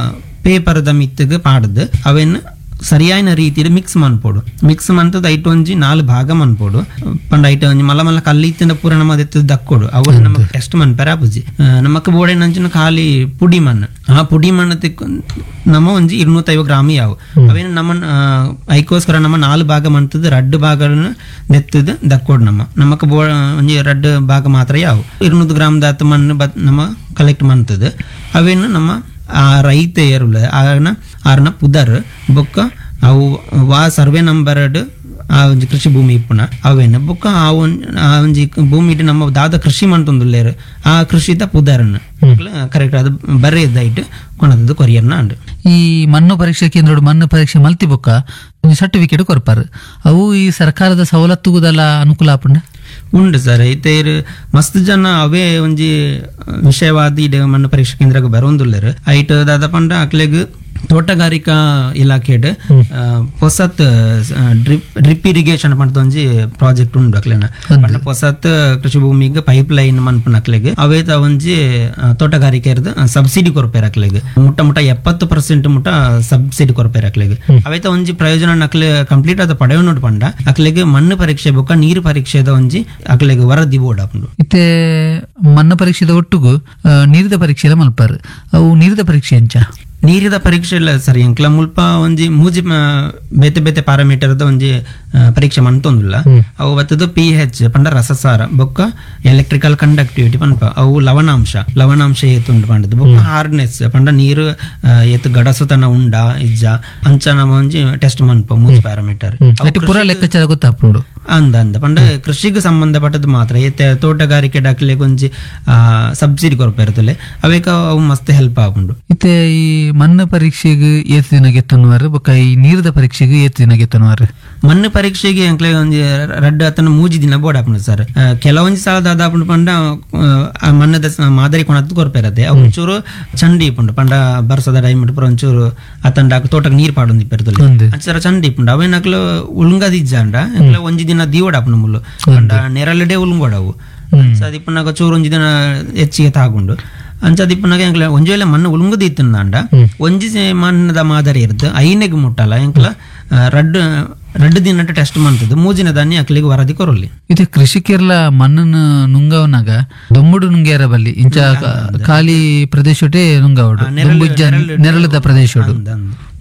ಪೇಪರ್ದ ಮಿತ್ತಗ್ ಪಾಡ್ದು ಅವೇನ್ ಸರಿಯಾಯಿನ ರೀತಿಯಲ್ಲಿ ಮಿಕ್ಸ್ ಮನ್ಪೋಡು ಮಿಕ್ಸ್ ಮಂತದ ಐಟ್ ಒಂಜಿ ನಾಲ್ ಭಾಗ ಮನ್ಪೋಡು ಪಂಡ ಐಟ ಒಂಜಿ ಮಲ್ಲ ಮಲ್ಲ ಕಲ್ಲಿತ್ತಿಂದ ಪೂರ ನಮ್ಮ ದೆತ್ತದ ದಕ್ಕೋಡು ಅವು ನಮಕ್ ಟೆಸ್ಟ್ ಮನ್ಪೆರ ಆಪುಜಿ ಆ, ನಮಕ್ ಬೋಡೆ ನಂಚಿನ ಖಾಲಿ ಪುಡಿ ಮಣ್ಣು ಆ ಪುಡಿ ಮಣ್ಣು ತಿಕ್ಕು ನಮ್ಮ ಒಂಜಿ ഇരുന്നൂറ്റൈವ ಗ್ರಾಮ್ ಯಾವು ಅವೇನು ನಮ್ಮ ಆ, ಐಕೋಸ್ಕರ ನಮ್ಮ ನಾಲ್ ಭಾಗ ಮಂತದ ರಡ್ಡು ಭಾಗಗಳನ್ನ ನೆತ್ತದ ದಕ್ಕೋಡು ನಮ್ಮ ನಮಕ್ ಬೋ ಒಂಜಿ ರಡ್ಡು ಭಾಗ ಮಾತ್ರ ಯಾವು ഇരുന്നൂറ് ಗ್ರಾಮ್ ದಾತ ಮಣ್ಣು ಬತ್ ನಮ್ಮ ಕಲೆಕ್ಟ್ ಮಂತದ ಅವೇನು ನಮ್ಮ ಆ ರೈತ ಏರುಲ ಆನ ಆರ್ನ ಪುದರ್ ಬೊಕ್ಕ ಅವು ವಾ ಸರ್ವೆ ನಂಬರ್ ಆ ಒಂಜಿ ಕೃಷಿ ಭೂಮಿ ಇಪ್ಪುನ ಅವೇನು ಬೊಕ್ಕ ಆ ಒಂಜಿ ಆ ಒಂಜಿ ಭೂಮಿ ಇಟ್ಟು ನಮ್ಮ ದಾದ ಕೃಷಿ ಮಂತೊಂದುಲ್ಲೇರು ಆ ಕೃಷಿದ ಪುದರ್ನ ಕರೆಕ್ಟ್ ಅದು ಬರೀ ಇದ್ದಾಯ್ತು ಕೊನದದು ಕೊರಿಯರ್ನ ಅಂಡು ಈ ಮಣ್ಣು ಪರೀಕ್ಷೆ ಕೇಂದ್ರ ಮಣ್ಣು ಪರೀಕ್ಷೆ ಮಲ್ತಿ ಬೊಕ್ಕ ಒಂದು ಸರ್ಟಿಫಿಕೇಟ್ ಕೊರ್ಪಾರು ಅವು ಈ ಸರ್ಕಾರದ ಸವಲತ್ತುಗುದೆಲ್ಲ ಅನುಕೂಲ ಆಪುಂಡ ಉಂಡು ಸರ್ ಐತೆ ಇರು ಮಸ್ತ್ ಜನ ಅವೇ ಒಂಜಿ ವಿಷಯವಾದ ಇಡೆ ಮಣ್ಣು ಪರೀಕ್ಷಾ ಕೇಂದ್ರಕ್ಕೆ ಬರೋಂದುಲ್ಲರು ಐಟ್ ದಾದ ಪಂಡ ಅಕ್ಲೆಗ್ ತೋಟಗಾರಿಕಾ ಇಲಾಖೆಡ್ ಆ, ಹೊಸತ್ ಡ್ರಿಪ್ ಡ್ರಿಪ್ ಇರಿಗೇಷನ್ ಪಂಡ ಒಂಜಿ ಪ್ರಾಜೆಕ್ಟ್ ಉಂಡು ಅಕ್ಲೆನ ಪಂಡ ಹೊಸತ್ ಕೃಷಿ ಭೂಮಿಗೆ ಪೈಪ್ ಲೈನ್ ಮನ್ಪುನ ಅಕ್ಲೆಗ್ ಅವೇತ ಒಂಜಿ ಆ, ತೋಟಗಾರಿಕೆ ಸಬ್ಸಿಡಿ ಕೊರಪೇರ್ ಅಕ್ಲೆಗ್ ಮುಟ್ಟ ಮುಟ್ಟ ಎಪ್ಪತ್ತು ಪರ್ಸೆಂಟ್ ಮುಟ್ಟ ಸಬ್ಸಿಡಿ ಕೊರಪೇರ್ ಅಕ್ಲೆಗ್ ಅವೇತ ಒಂಜಿ ಪ್ರಯೋಜನ ಅಕ್ಲೆ ಕಂಪ್ಲೀಟ್ ಆದ ಪಡೆಯೋನೋಡು ಪಂಡ ಅಕ್ಲೆಗ್ ಮಣ್ಣು ಪರೀಕ್ಷೆ ಬೊಕ್ಕ ನೀರು ಪರೀಕ್ಷೆದ ಒಂಜಿ ಅಕ್ಲೆಗ್ ವರದಿ ಬೋರ್ಡ್ ಆಪುಂಡು ಇತ್ತೆ ಮಣ್ಣು ಪರೀಕ್ಷೆದ ಒಟ್ಟುಗು ಆ, ನೀರಿದ ಪರೀಕ್ಷೆ ಎಲ್ಲ ಮಲ್ಪಾರು ಅವು ನೀರಿದ ಪರೀಕ್ಷೆ ಎಂಚ ನೀರಿದ ಪರೀಕ್ಷೆ ಇಲ್ಲ ಸರಿ ಎಂಕ್ಲ ಮುಲ್ಪ ಒಂಜಿ ಮೂಜಿ ಮ- ಬೇತೆ ಬೇತೆ ಪ್ಯಾರಾಮೀಟರ್ದ ಒಂಜಿ ಆ, ಪರೀಕ್ಷೆ ಮಂತೊಂದುಲ್ಲ ಅವು ಬತ್ತದು ಪಿ ಹೆಚ್ ಪಂಡ ರಸಸಾರ ಬೊಕ್ಕ ಎಲೆಕ್ಟ್ರಿಕಲ್ ಕಂಡಕ್ಟಿವಿಟಿ ಪನ್ಪ ಅವು ಲವಣಾಂಶ ಲವಣಾಂಶ ಏತುಂಡು ಪಂಡದು ಬೊಕ್ಕ ಹಾರ್ಡ್ನೆಸ್ ಪಂಡ ನೀರು ಆ, ಏತ್ ಗಡಸುತನ ಉಂಡ ಇಜ್ಜ ಅಂಚ ನಮ್ಮ ಒಂಜಿ ಟೆಸ್ಟ್ ಮನ್ಪ ಮೂಜಿ ಪ್ಯಾರಾಮೀಟರ್ ಅಟ್ಟು ಪೂರ ಲೆಕ್ಕಾಚಾರ ಗೊತ್ತಾಪುಂಡು ಅಂದ ಅಂದ ಪಂಡ ಕೃಷಿಗೆ ಸಂಬಂಧಪಟ್ಟದ್ದು ಮಾತ್ರ ಏತೆ ತೋಟಗಾರಿಕೆ ಡಾಕ್ಲೆ ಒಂಜಿ ಸಬ್ಸಿಡಿ ಕೊರಪೇರ್ತಲೆ ಅವೇಕ ಅವು ಮಸ್ತ್ ಹೆಲ್ಪ್ ಆಗುಂಡು ಇತ್ತೆ ಈ ಮಣ್ಣು ಪರೀಕ್ಷೆಗೆ ಏತ್ ದಿನ ಗೆತ್ತನುವಾರು ಬೊಕ್ಕ ಈ ನೀರಿದ ಪರೀಕ್ಷೆಗೆ ಏತ್ ದಿನ ಗೆತ್ತನುವಾರು ಮಣ್ಣು ಪರೀಕ್ಷೆಗೆ ಎಂಕ್ಲೆ ಒಂಜಿ ರಡ್ಡು ಅತನ ಮೂಜಿ ದಿನ ಬೋರ್ಡ್ ಆಪುಂಡು ಸರ್ ಆ, ಕೆಲವೊಂಜಿ ಸಾಲ ದಾದ ಆಪುಂಡು ಪಂಡ ಆ, ಆ ಮಣ್ಣದ ಸ- ಮಾದರಿ ಕೊಣದ್ದು ಕೊರಪೇರತ್ತೆ ಅವು ಒಂಚೂರು ಚಂಡಿ ಇಪ್ಪುಂಡು ಪಂಡ ಬರ್ಸದ ಟೈಮ್ ಪುರ ಒಂಚೂರು ಅತಂಡ ತೋಟಕ್ಕೆ ನೀರ್ ಪಾಡೊಂದು ಇಪ್ಪೆರ್ತಲೆ ಒಂದು ಅಂಚರ ಚಂಡಿ ಇಪ್ಪುಂಡು ಅವೇನಕ್ಲು ಉಳುಂಗದಿಜ್ಜಾಂಡ ಎಂಕ್ಲೆ ಒಂಜಿ ದಿನ ದೀವಡ ಆಪುಂಡು ಮುಲ್ಲು ಪಂಡ ನೆರಳಡೆ ಉಳುಂಗೋಡವು ಅಂಚದಿಪ್ಪನಾಗ ಚೂರು ಒಂಜಿ ದಿನ ಹೆಚ್ಚಿಗೆ ತಾಗುಂಡು ಅಂಚದಿಪ್ಪನಾಗ ಎಂಕ್ಲ ಒಂಜಿ ವೇಳೆ ಮಣ್ಣು ಉಳುಂಗದಿ ಇತ್ತಂದಾಂಡ ಒಂಜಿ ಸೆ- ಮಣ್ಣದ ಮಾದರಿ ಇರ್ದು ಐನೆಗ್ ಮುಟ್ಟಲ್ಲ ಎಂಕ್ಲ ಆ, ರಡ್ಡು ರಡ್ಡು ದಿನ ಟೆಸ್ಟ್ ಮಾಡ್ತದ್ದು ಮೂಜಿನ ದಾನಿ ಅಕ್ಲಿಗೆ ವರದಿ ಕೊರಲಿ ಇದು ಕೃಷಿಕರ್ಲ ಮಣ್ಣನ್ನು ನುಂಗವನಾಗ ದೊಂಬುಡು ನುಂಗ್ಯಾರ ಬಲ್ಲಿ ಇಂಚ ಕ- ಖಾಲಿ ಪ್ರದೇಶಟೇ ನುಂಗವಡು ದೊಂಬು ಇಜ್ಜ ನೆರಳದ ಪ್ರದೇಶಡು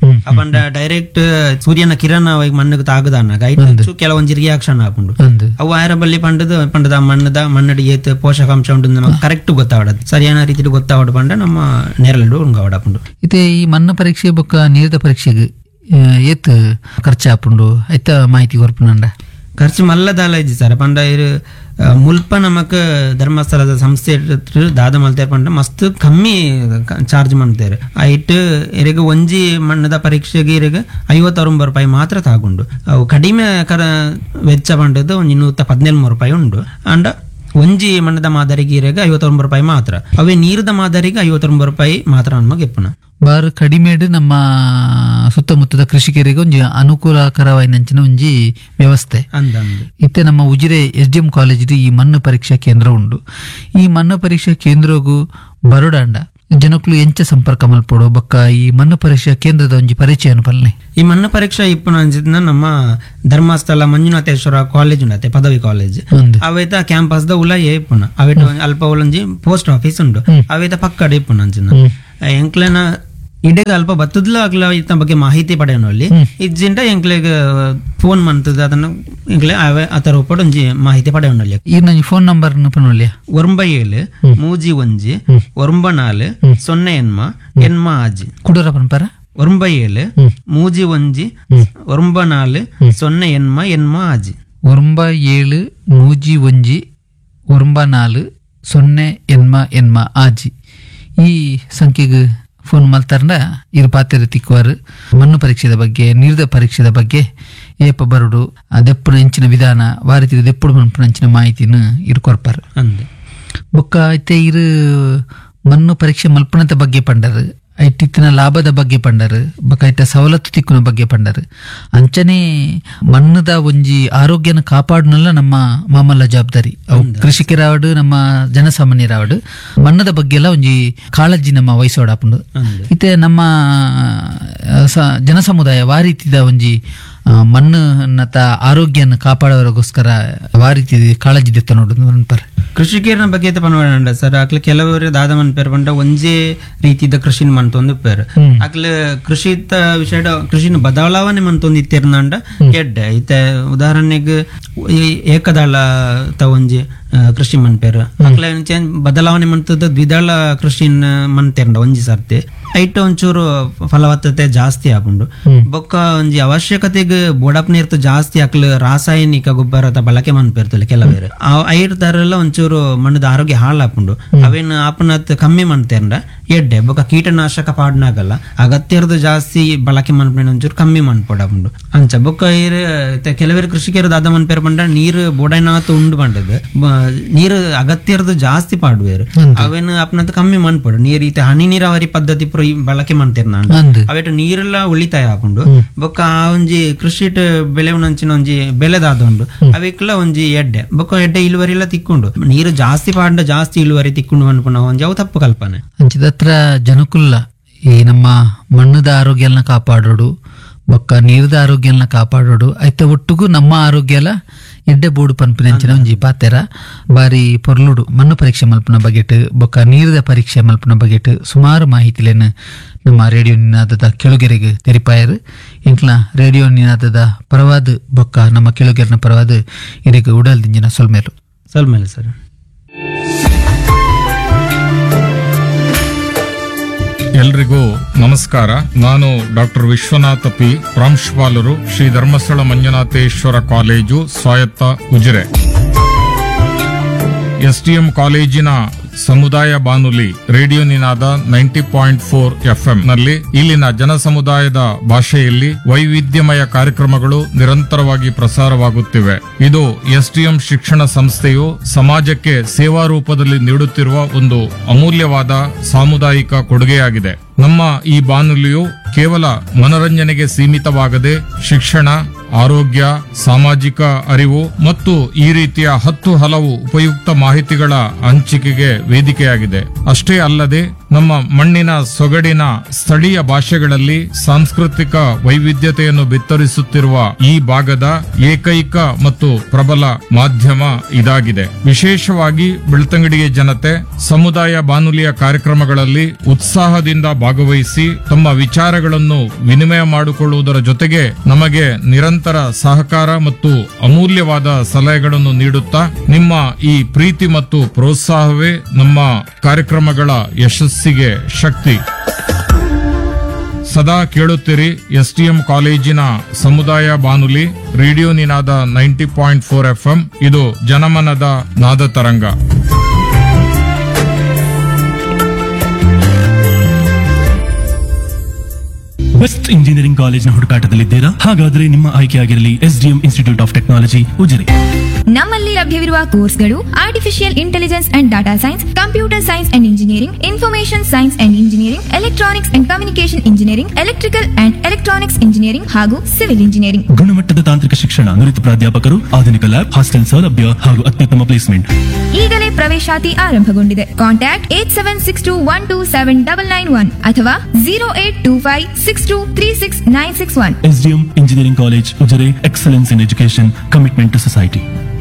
ಆ ಪಂಡ ಡೈರೆಕ್ಟ್ ಸೂರ್ಯನ ಕಿರಣ ಅವಾಗ ಮಣ್ಣಿಗೆ ತಾಗದಾನಾಗ ಐಟು ಕೆಲವೊಂದು ರಿಯಾಕ್ಷನ್ ಹಾಕೊಂಡು ಅಂದು ಅವು ಆಯರ ಬಲ್ಲಿ ಪಂಡದ ಪಂಡದ ಮಣ್ಣದ ಮಣ್ಣಡಿ ಏತ್ ಪೋಷಕಾಂಶ ಉಂಟು ನಮಗೆ ಕರೆಕ್ಟ್ ಗೊತ್ತಾವಡದು ಸರಿಯಾದ ರೀತಿ ಗೊತ್ತಾವಡ ಪಂಡ ನಮ್ಮ ನೆರಳು ಉಂಗಾವಡಪುಂಡು ಇತ್ತೆ ಈ ಮಣ್ಣು ಪರೀಕ್ಷೆ ಬೊಕ್ಕ ನೀರಿದ ಪರೀಕ್ಷೆಗೆ ಆ, ಏತ್ ಖರ್ಚು ಹಾಪುಂಡು ಐತ ಮಾಹಿತಿ ಕೊರ್ಪುನಂಡ ಖರ್ಚು ಮಲ್ಲದಾಲ ಇಜ್ಜಿ ಸರ್ ಪಂಡ ಇರು ಆ, ಮುಲ್ಪ ನಮಕ್ ಧರ್ಮಸ್ಥಳದ ಸಂಸ್ಥೆ ಹತ್ರ ದಾದ ಮಲ್ತೇರ್ ಪಂಡ ಮಸ್ತ್ ಕಮ್ಮಿ ಚಾರ್ಜ್ ಮಾಡ್ತೇವೆ ಐಟ್ ಇರಗ ಒಂಜಿ ಮಣ್ಣದ ಪರೀಕ್ಷೆಗೆ ಇರಗ ಐವತ್ತೊಂಬತ್ತು ರೂಪಾಯಿ ಮಾತ್ರ ತಾಗುಂಡು ಅವು ಕಡಿಮೆ ಕರ ವೆಚ್ಚ ಪಂಡದ್ದು ಒಂಜಿ ನೂತ ಹದಿನೇಳು ರೂಪಾಯಿ ಉಂಡು ಅಂಡ ಒಂಜಿ ಮಣ್ಣದ ಮಾದರಿಗೆ ಇರಗ ಐವತ್ತೊಂಬತ್ತು ರೂಪಾಯಿ ಮಾತ್ರ ಅವೇ ನೀರದ ಮಾದರಿಗೆ ಐವತ್ತೊಂಬತ್ತು ರೂಪಾಯಿ ಮಾತ್ರ ನಮಗೆ ಎಪ್ಪುನ ಬಾರು ಕಡಿಮೆಡ್ ನಮ್ಮ ಸುತ್ತಮುತ್ತದ ಕೃಷಿಕರಿಗೆ ಒಂಜಿ ಅನುಕೂಲಕರವಾಯಿನಂಚಿನ ಒಂಜಿ ವ್ಯವಸ್ಥೆ ಅಂದ ಅಂದು ಇತ್ತೆ ನಮ್ಮ ಉಜಿರೆ ಎಸ್ ಡಿ ಎಂ ಕಾಲೇಜಿಡ್ ಈ ಮಣ್ಣು ಪರೀಕ್ಷಾ ಕೇಂದ್ರ ಉಂಡು ಈ ಮಣ್ಣು ಪರೀಕ್ಷಾ ಕೇಂದ್ರಗೂ ಬರೋಡಾಂಡ ಜನಕ್ಕಲು ಎಂಚ ಸಂಪರ್ಕ ಮಲ್ಪಡು ಬೊಕ್ಕ ಈ ಮಣ್ಣು ಪರೀಕ್ಷಾ ಕೇಂದ್ರದ ಒಂಜಿ ಪರಿಚಯ ಅನುಪಲ್ನೆ ಈ ಮಣ್ಣು ಪರೀಕ್ಷೆ ಇಪ್ಪನ ಅಂಜಿದ್ನ ನಮ್ಮ ಧರ್ಮಸ್ಥಳ ಮಂಜುನಾಥೇಶ್ವರ ಕಾಲೇಜ್ ಉಂಡತೆ ಪದವಿ ಕಾಲೇಜ್ ಒಂದು ಅವೈತ ಕ್ಯಾಂಪಸ್ ದ ಉಲ ಇಪ್ಪುನ ಅವೈತ ಅಲ್ಪ ಉಲಂಜಿ ಪೋಸ್ಟ್ ಆಫೀಸ್ ಉಂಡು ಅವೈತ ಪಕ್ಕಡ ಇಪ್ಪುನ ಅಂಚಿನ ಎಂಕ್ಲೆನ ಇಡೆಗ ಅಲ್ಪ ಬತ್ತದ್ಲ ಆಗ್ಲ ಇತ್ತ ಬಗ್ಗೆ ಮಾಹಿತಿ ಪಡೆಯೋನು ಅಲ್ಲಿ ಇಜ್ಜಿಂಟ ಎಂಕ್ಲೆಗ್ ಫೋನ್ ಮಂತದ ಅದನ್ನ ಎಂಕ್ಲೆ ಅವೆ ಆತರ ಒಪ್ಪಡು ಒಂಜಿ ಮಾಹಿತಿ ಪಡೆಯೋನು ಅಲ್ಲಿ ಈ ನನ್ನ ಫೋನ್ ನಂಬರ್ ಪನೊಲ್ಯ ಒಂಬ ಏಳು ಮೂಜಿ ಒಂಜಿ ಒಂಬ ನಾಲು ಸೊನ್ನೆ ಎನ್ಮ ಎನ್ಮ ಆಜಿ ಕುಡೂರ ಪನ್ಪರ ಒಂಬ ಏಳು ಮೂಜಿ ಒಂಜಿ ಒಂಬ ನಾಲು ಸೊನ್ನೆ ಎನ್ಮ ಎನ್ಮ ಆಜಿ ಒಂಬ ಏಳು ಮೂಜಿ ಒಂಜಿ ಒಂಬ ನಾಲು ಸೊನ್ನೆ ಎನ್ಮ ಎನ್ಮ ಆಜಿ ಈ ಸಂಖ್ಯೆಗೆ ಫೋನ್ ಮಲ್ತಾರಂಡ ಇರು ಪಾತ್ರೆ ತಿಕ್ಕುವರು ಮಣ್ಣು ಪರೀಕ್ಷೆದ ಬಗ್ಗೆ ನೀರಿದ ಪರೀಕ್ಷೆದ ಬಗ್ಗೆ ಏಪ ಬರುಡು ಅದೆಪ್ಪುನ ಹೆಂಚಿನ ವಿಧಾನ ವಾರಿತಿದ ದೆಪ್ಪುಡು ಮನ್ಪುನ ಹೆಂಚಿನ ಮಾಹಿತಿನ ಇರು ಕೊರ್ಪಾರು ಅಂದೆ ಬೊಕ್ಕ ಐತೆ ಇರು ಮಣ್ಣು ಪರೀಕ್ಷೆ ಮಲ್ಪನದ ಬಗ್ಗೆ ಪಂಡರು ಐಟಿತ್ತಿನ ಲಾಭದ ಬಗ್ಗೆ ಪಂಡರು ಬೊಕ್ಕ ಐತ ಸವಲತ್ತು ತಿಕ್ಕುನ ಬಗ್ಗೆ ಪಂಡರು ಅಂಚನೆ ಮಣ್ಣದ ಒಂಜಿ ಆರೋಗ್ಯನ ಕಾಪಾಡುನಲ್ಲ ನಮ್ಮ ಮಾಮಲ್ಲ ಜವಾಬ್ದಾರಿ ಅವು ಕೃಷಿಕರಾವಡು ನಮ್ಮ ಜನಸಾಮಾನ್ಯರಾವಡು ಮಣ್ಣದ ಬಗ್ಗೆ ಎಲ್ಲ ಒಂಜಿ ಕಾಳಜಿ ನಮ್ಮ ವಹಿಸೋಡಾಪುಂಡು ಅಂದೆ ಇತ್ತೆ ನಮ್ಮ ಆ, ಸ- ಜನಸಮುದಾಯ ವಾರೀತಿದ ಒಂಜಿ ಆ, ಮಣ್ಣನ್ನತ ಆರೋಗ್ಯನ ಕಾಪಾಡೋರಿಗೋಸ್ಕರ ವಾರೀತಿ ಕಾಳಜಿ ದೆತ್ತ ನೋಡು ನೆನ್ಪರ್ ಕೃಷಿಕೇರನ ಬಗ್ಗೆ ಐತೆ ಪನ್ವಾಡ ಸರ್ ಅಕ್ಲ ಕೆಲವರು ದಾದ ಮನ್ಪೇರ್ ಪಂಡ ಒಂಜೇ ರೀತಿದ ಕೃಷಿನ ಮಂತೊಂದು ಪೇರ್ ಅಕ್ಲ ಕೃಷಿತ ವಿಷಯ ಕೃಷಿನ ಬದಲಾವಣೆ ಮಂತೊಂದು ಇತ್ತೇರ್ನಂಡ ಎಡ್ಡೆ ಐತೆ ಉದಾಹರಣೆಗೆ ಈ ಏಕದಳ ತ ಒಂಜಿ ಆ, ಕೃಷಿ ಮನ್ಪೇರ್ ಅಕ್ಲ ಚೇಂಜ್ ಬದಲಾವಣೆ ಮಂತದ ದ್ವಿದಳ ಕೃಷಿನ ಮನ್ತೇರ್ಂಡ ಒಂಜಿ ಸರ್ತಿ ಐಟ್ ಒಂಚೂರು ಫಲವತ್ತತೆ ಜಾಸ್ತಿ ಆಪುಂಡು ಬೊಕ್ಕ ಒಂಜಿ ಅವಶ್ಯಕತೆಗೆ ಬೋಡಪ್ ನೀರ್ತು ಜಾಸ್ತಿ ಅಕ್ಲ ರಾಸಾಯನಿಕ ಗೊಬ್ಬರದ ಬಳಕೆ ಮನ್ಪೇರ್ತಲೆ ಕೆಲವೇರು ಐರ್ ತರೆಲ್ಲ ಒಂಚೂರು ಮಣ್ಣದ ಆರೋಗ್ಯ ಹಾಳಾಪುಂಡು ಅವೇನು ಆಪನತ್ ಕಮ್ಮಿ ಮನ್ತೇಂಡ ಎಡ್ಡೆ ಬೊಕ್ಕ ಕೀಟನಾಶಕ ಪಾಡ್ನಾಗಲ್ಲ ಅಗತ್ಯರ್ದು ಜಾಸ್ತಿ ಬಳಕೆ ಮನ್ಪೇಣ ಒಂಚೂರು ಕಮ್ಮಿ ಮನ್ಪೊಡಪುಂಡು ಅಂಚ ಬೊಕ್ಕ ಐರ್ ತೆ- ಕೆಲವೇರು ಕೃಷಿಕರು ದಾದ ಮನ್ಪೇರ್ ಪಂಡ ನೀರು ಬೋಡೈನಾತ್ ಉಂಡು ಪಂಡದು ಬ- ನೀರು ಅಗತ್ಯರ್ದು ಜಾಸ್ತಿ ಪಾಡುವೇರು ಅವೇನು ಅಪ್ನತ್ ಕಮ್ಮಿ ಮನ್ಪೊಡು ನೀರ್ ಈತ ಹನಿ ನೀರಾವರಿ ಪದ್ಧತಿ ಪುರ ಈ ಬಳಕೆ ಮಾಡ್ತೇರ್ ನಾನು ಅಂದ್ ಅವೇಟ ನೀರೆಲ್ಲ ಉಳಿತಾಯ ಹಾಕೊಂಡು ಬೊಕ್ಕ ಆ ಒಂಜಿ ಕೃಷಿಟ್ ಬೆಳೆ ಉಂಚಿನ ಒಂಜಿ ಬೆಳೆದಾದ ಉಂಡು ಅವಿಕ್ಲ ಒಂಜಿ ಎಡ್ಡೆ ಬೊಕ್ಕ ಎಡ್ಡೆ ಇಳುವರಿ ಎಲ್ಲ ತಿಕ್ಕೊಂಡು ನೀರು ಜಾಸ್ತಿ ಪಾಂಡ ಜಾಸ್ತಿ ಇಳುವರಿ ತಿಕ್ಕೊಂಡು ಅನ್ಪುನ ಒಂಜಿ ಅವು ತಪ್ಪು ಕಲ್ಪನೆ ಅಂಚಿದತ್ರ ಜನಕುಲ್ಲ ಈ ನಮ್ಮ ಮಣ್ಣದ ಆರೋಗ್ಯನ ಕಾಪಾಡೋಡು ಬೊಕ್ಕ ನೀರದ ಆರೋಗ್ಯನ ಕಾಪಾಡೋಡು ಐತ ಒಟ್ಟಿಗೂ ನಮ್ಮ ಆರೋಗ್ಯ ಎಲ್ಲ ಎಡ್ಡೆ ಬೋಡು ಪನ್ಪಿನಂಚಿನ ಒಂಜಿ ಪಾತೆರ ಬಾರಿ ಪೊರ್ಲುಡು ಮಣ್ಣು ಪರೀಕ್ಷೆ ಮಲ್ಪನ ಬಗೆಟ್ ಬೊಕ್ಕ ನೀರದ ಪರೀಕ್ಷೆ ಮಲ್ಪನ ಬಗೆಟ್ ಸುಮಾರು ಮಾಹಿತಿಲೇನು ನಮ್ಮ ರೇಡಿಯೋ ನಿನಾದದ ಕೆಳುಗೆರೆಗೆ ತೆರಿಪಾಯರು ಇಂಕ್ಲ ರೇಡಿಯೋ ನಿನಾದದ ಪರವಾದ ಬೊಕ್ಕ ನಮ್ಮ ಕೆಳುಗೆರೆನ ಪರವಾದ ಇರೆಗೆ ಉಡಲ್ ದಿಂಜಿನ ಸೊಲ್ಮೇಲು ಸ್ವಲ್ಪ ಮೇಲೆ ಸರ್ ಎಲ್ರಿಗೂ ನಮಸ್ಕಾರ ನಾನು ಡಾಕ್ಟರ್ ವಿಶ್ವನಾಥ ಪಿ ಪ್ರಾಂಶುಪಾಲರು ಶ್ರೀ ಧರ್ಮಸ್ಥಳ ಮಂಜುನಾಥೇಶ್ವರ ಕಾಲೇಜು ಸ್ವಾಯತ್ತ ಉಜಿರೆ ಎಸ್ಟಿಎಂ ಕಾಲೇಜಿನ ಸಮುದಾಯ ಬಾನುಲಿ radio Ninada ninety point four FM ನಲ್ಲಿ ಇಲ್ಲಿನ ಜನಸಮುದಾಯದ ಭಾಷೆಯಲ್ಲಿ ವೈವಿಧ್ಯಮಯ ಕಾರ್ಯಕ್ರಮಗಳು ನಿರಂತರವಾಗಿ ಪ್ರಸಾರವಾಗುತ್ತಿವೆ ಇದು ಎಸ್ಟಿಎಂ ಶಿಕ್ಷಣ ಸಂಸ್ಥೆಯು ಸಮಾಜಕ್ಕೆ ಸೇವಾ ರೂಪದಲ್ಲಿ ನೀಡುತ್ತಿರುವ ಒಂದು ಅಮೂಲ್ಯವಾದ ಸಾಮುದಾಯಿಕ ಕೊಡುಗೆಯಾಗಿದೆ ನಮ್ಮ ಈ ಬಾನುಲಿಯು ಕೇವಲ ಮನೋರಂಜನೆಗೆ ಸೀಮಿತವಾಗದೆ ಶಿಕ್ಷಣ ಆರೋಗ್ಯ ಸಾಮಾಜಿಕ ಅರಿವು ಮತ್ತು ಈ ರೀತಿಯ ಹತ್ತು ಹಲವು ಉಪಯುಕ್ತ ಮಾಹಿತಿಗಳ ಹಂಚಿಕೆಗೆ ವೇದಿಕೆಯಾಗಿದೆ ಅಷ್ಟೇ ಅಲ್ಲದೆ ನಮ್ಮ ಮಣ್ಣಿನ ಸೊಗಡಿನ ಸ್ಥಳೀಯ ಭಾಷೆಗಳಲ್ಲಿ ಸಾಂಸ್ಕೃತಿಕ ವೈವಿಧ್ಯತೆಯನ್ನು ಬಿತ್ತರಿಸುತ್ತಿರುವ ಈ ಭಾಗದ ಏಕೈಕ ಮತ್ತು ಪ್ರಬಲ ಮಾಧ್ಯಮ ಇದಾಗಿದೆ ವಿಶೇಷವಾಗಿ ಬೆಳ್ತಂಗಡಿಗೆ ಜನತೆ ಸಮುದಾಯ ಬಾನುಲಿಯ ಕಾರ್ಯಕ್ರಮಗಳಲ್ಲಿ ಉತ್ಸಾಹದಿಂದ ಭಾಗವಹಿಸಿ ತಮ್ಮ ವಿಚಾರಗಳನ್ನು ವಿನಿಮಯ ಮಾಡಿಕೊಳ್ಳುವುದರ ಜೊತೆಗೆ ನಮಗೆ ನಿರಂತರ ಸಹಕಾರ ಮತ್ತು ಅಮೂಲ್ಯವಾದ ಸಲಹೆಗಳನ್ನು ನೀಡುತ್ತಾ ನಿಮ್ಮ ಈ ಪ್ರೀತಿ ಮತ್ತು ಪ್ರೋತ್ಸಾಹವೇ ನಮ್ಮ ಕಾರ್ಯಕ್ರಮಗಳ ಯಶಸ್ಸಿಗೆ ಶಕ್ತಿ ಸದಾ ಕೇಳುತ್ತೀರಿ ಎಸ್ಟಿಎಂ ಕಾಲೇಜಿನ ಸಮುದಾಯ ಬಾನುಲಿ radio Ninada ninety point four FM ಇದು ಜನಮನದ ನಾದ ತರಂಗ ಬೆಸ್ಟ್ ಇಂಜಿನಿಯರಿಂಗ್ ಕಾಲೇಜ್ನ ಹುಡುಕಾಟದಲ್ಲಿದ್ದೀರಾ ಹಾಗಾದ್ರೆ ನಿಮ್ಮ ಆಯ್ಕೆಯಾಗಿರಲಿ SDM institute of technology Ujire ನಮ್ಮಲ್ಲಿ ಲಭ್ಯವಿರುವ ಕೋರ್ಸ್ಗಳು artificial intelligence and data science computer science and engineering information science and engineering electronics and communication engineering electrical and electronics engineering ಹಾಗೂ ಸಿವಿಲ್ ಇಂಜಿನಿಯರಿಂಗ್ ಗುಣಮಟ್ಟದ ತಾಂತ್ರಿಕ ಶಿಕ್ಷಣ ನುರಿತ ಪ್ರಾಧ್ಯಾಪಕರು ಆಧುನಿಕ ಲ್ಯಾಬ್ ಹಾಸ್ಟೆಲ್ ಸೌಲಭ್ಯ ಹಾಗೂ ಅತ್ಯುತ್ತಮ ಪ್ಲೇಸ್ಮೆಂಟ್ ಈಗಲೇ ಪ್ರವೇಶಾತಿ ಆರಂಭಗೊಂಡಿದೆ contact eight seven six two one two seven double nine one ಅಥವಾ zero eight two five six two three six nine six one SDM engineering college Ujire excellence in education commitment to society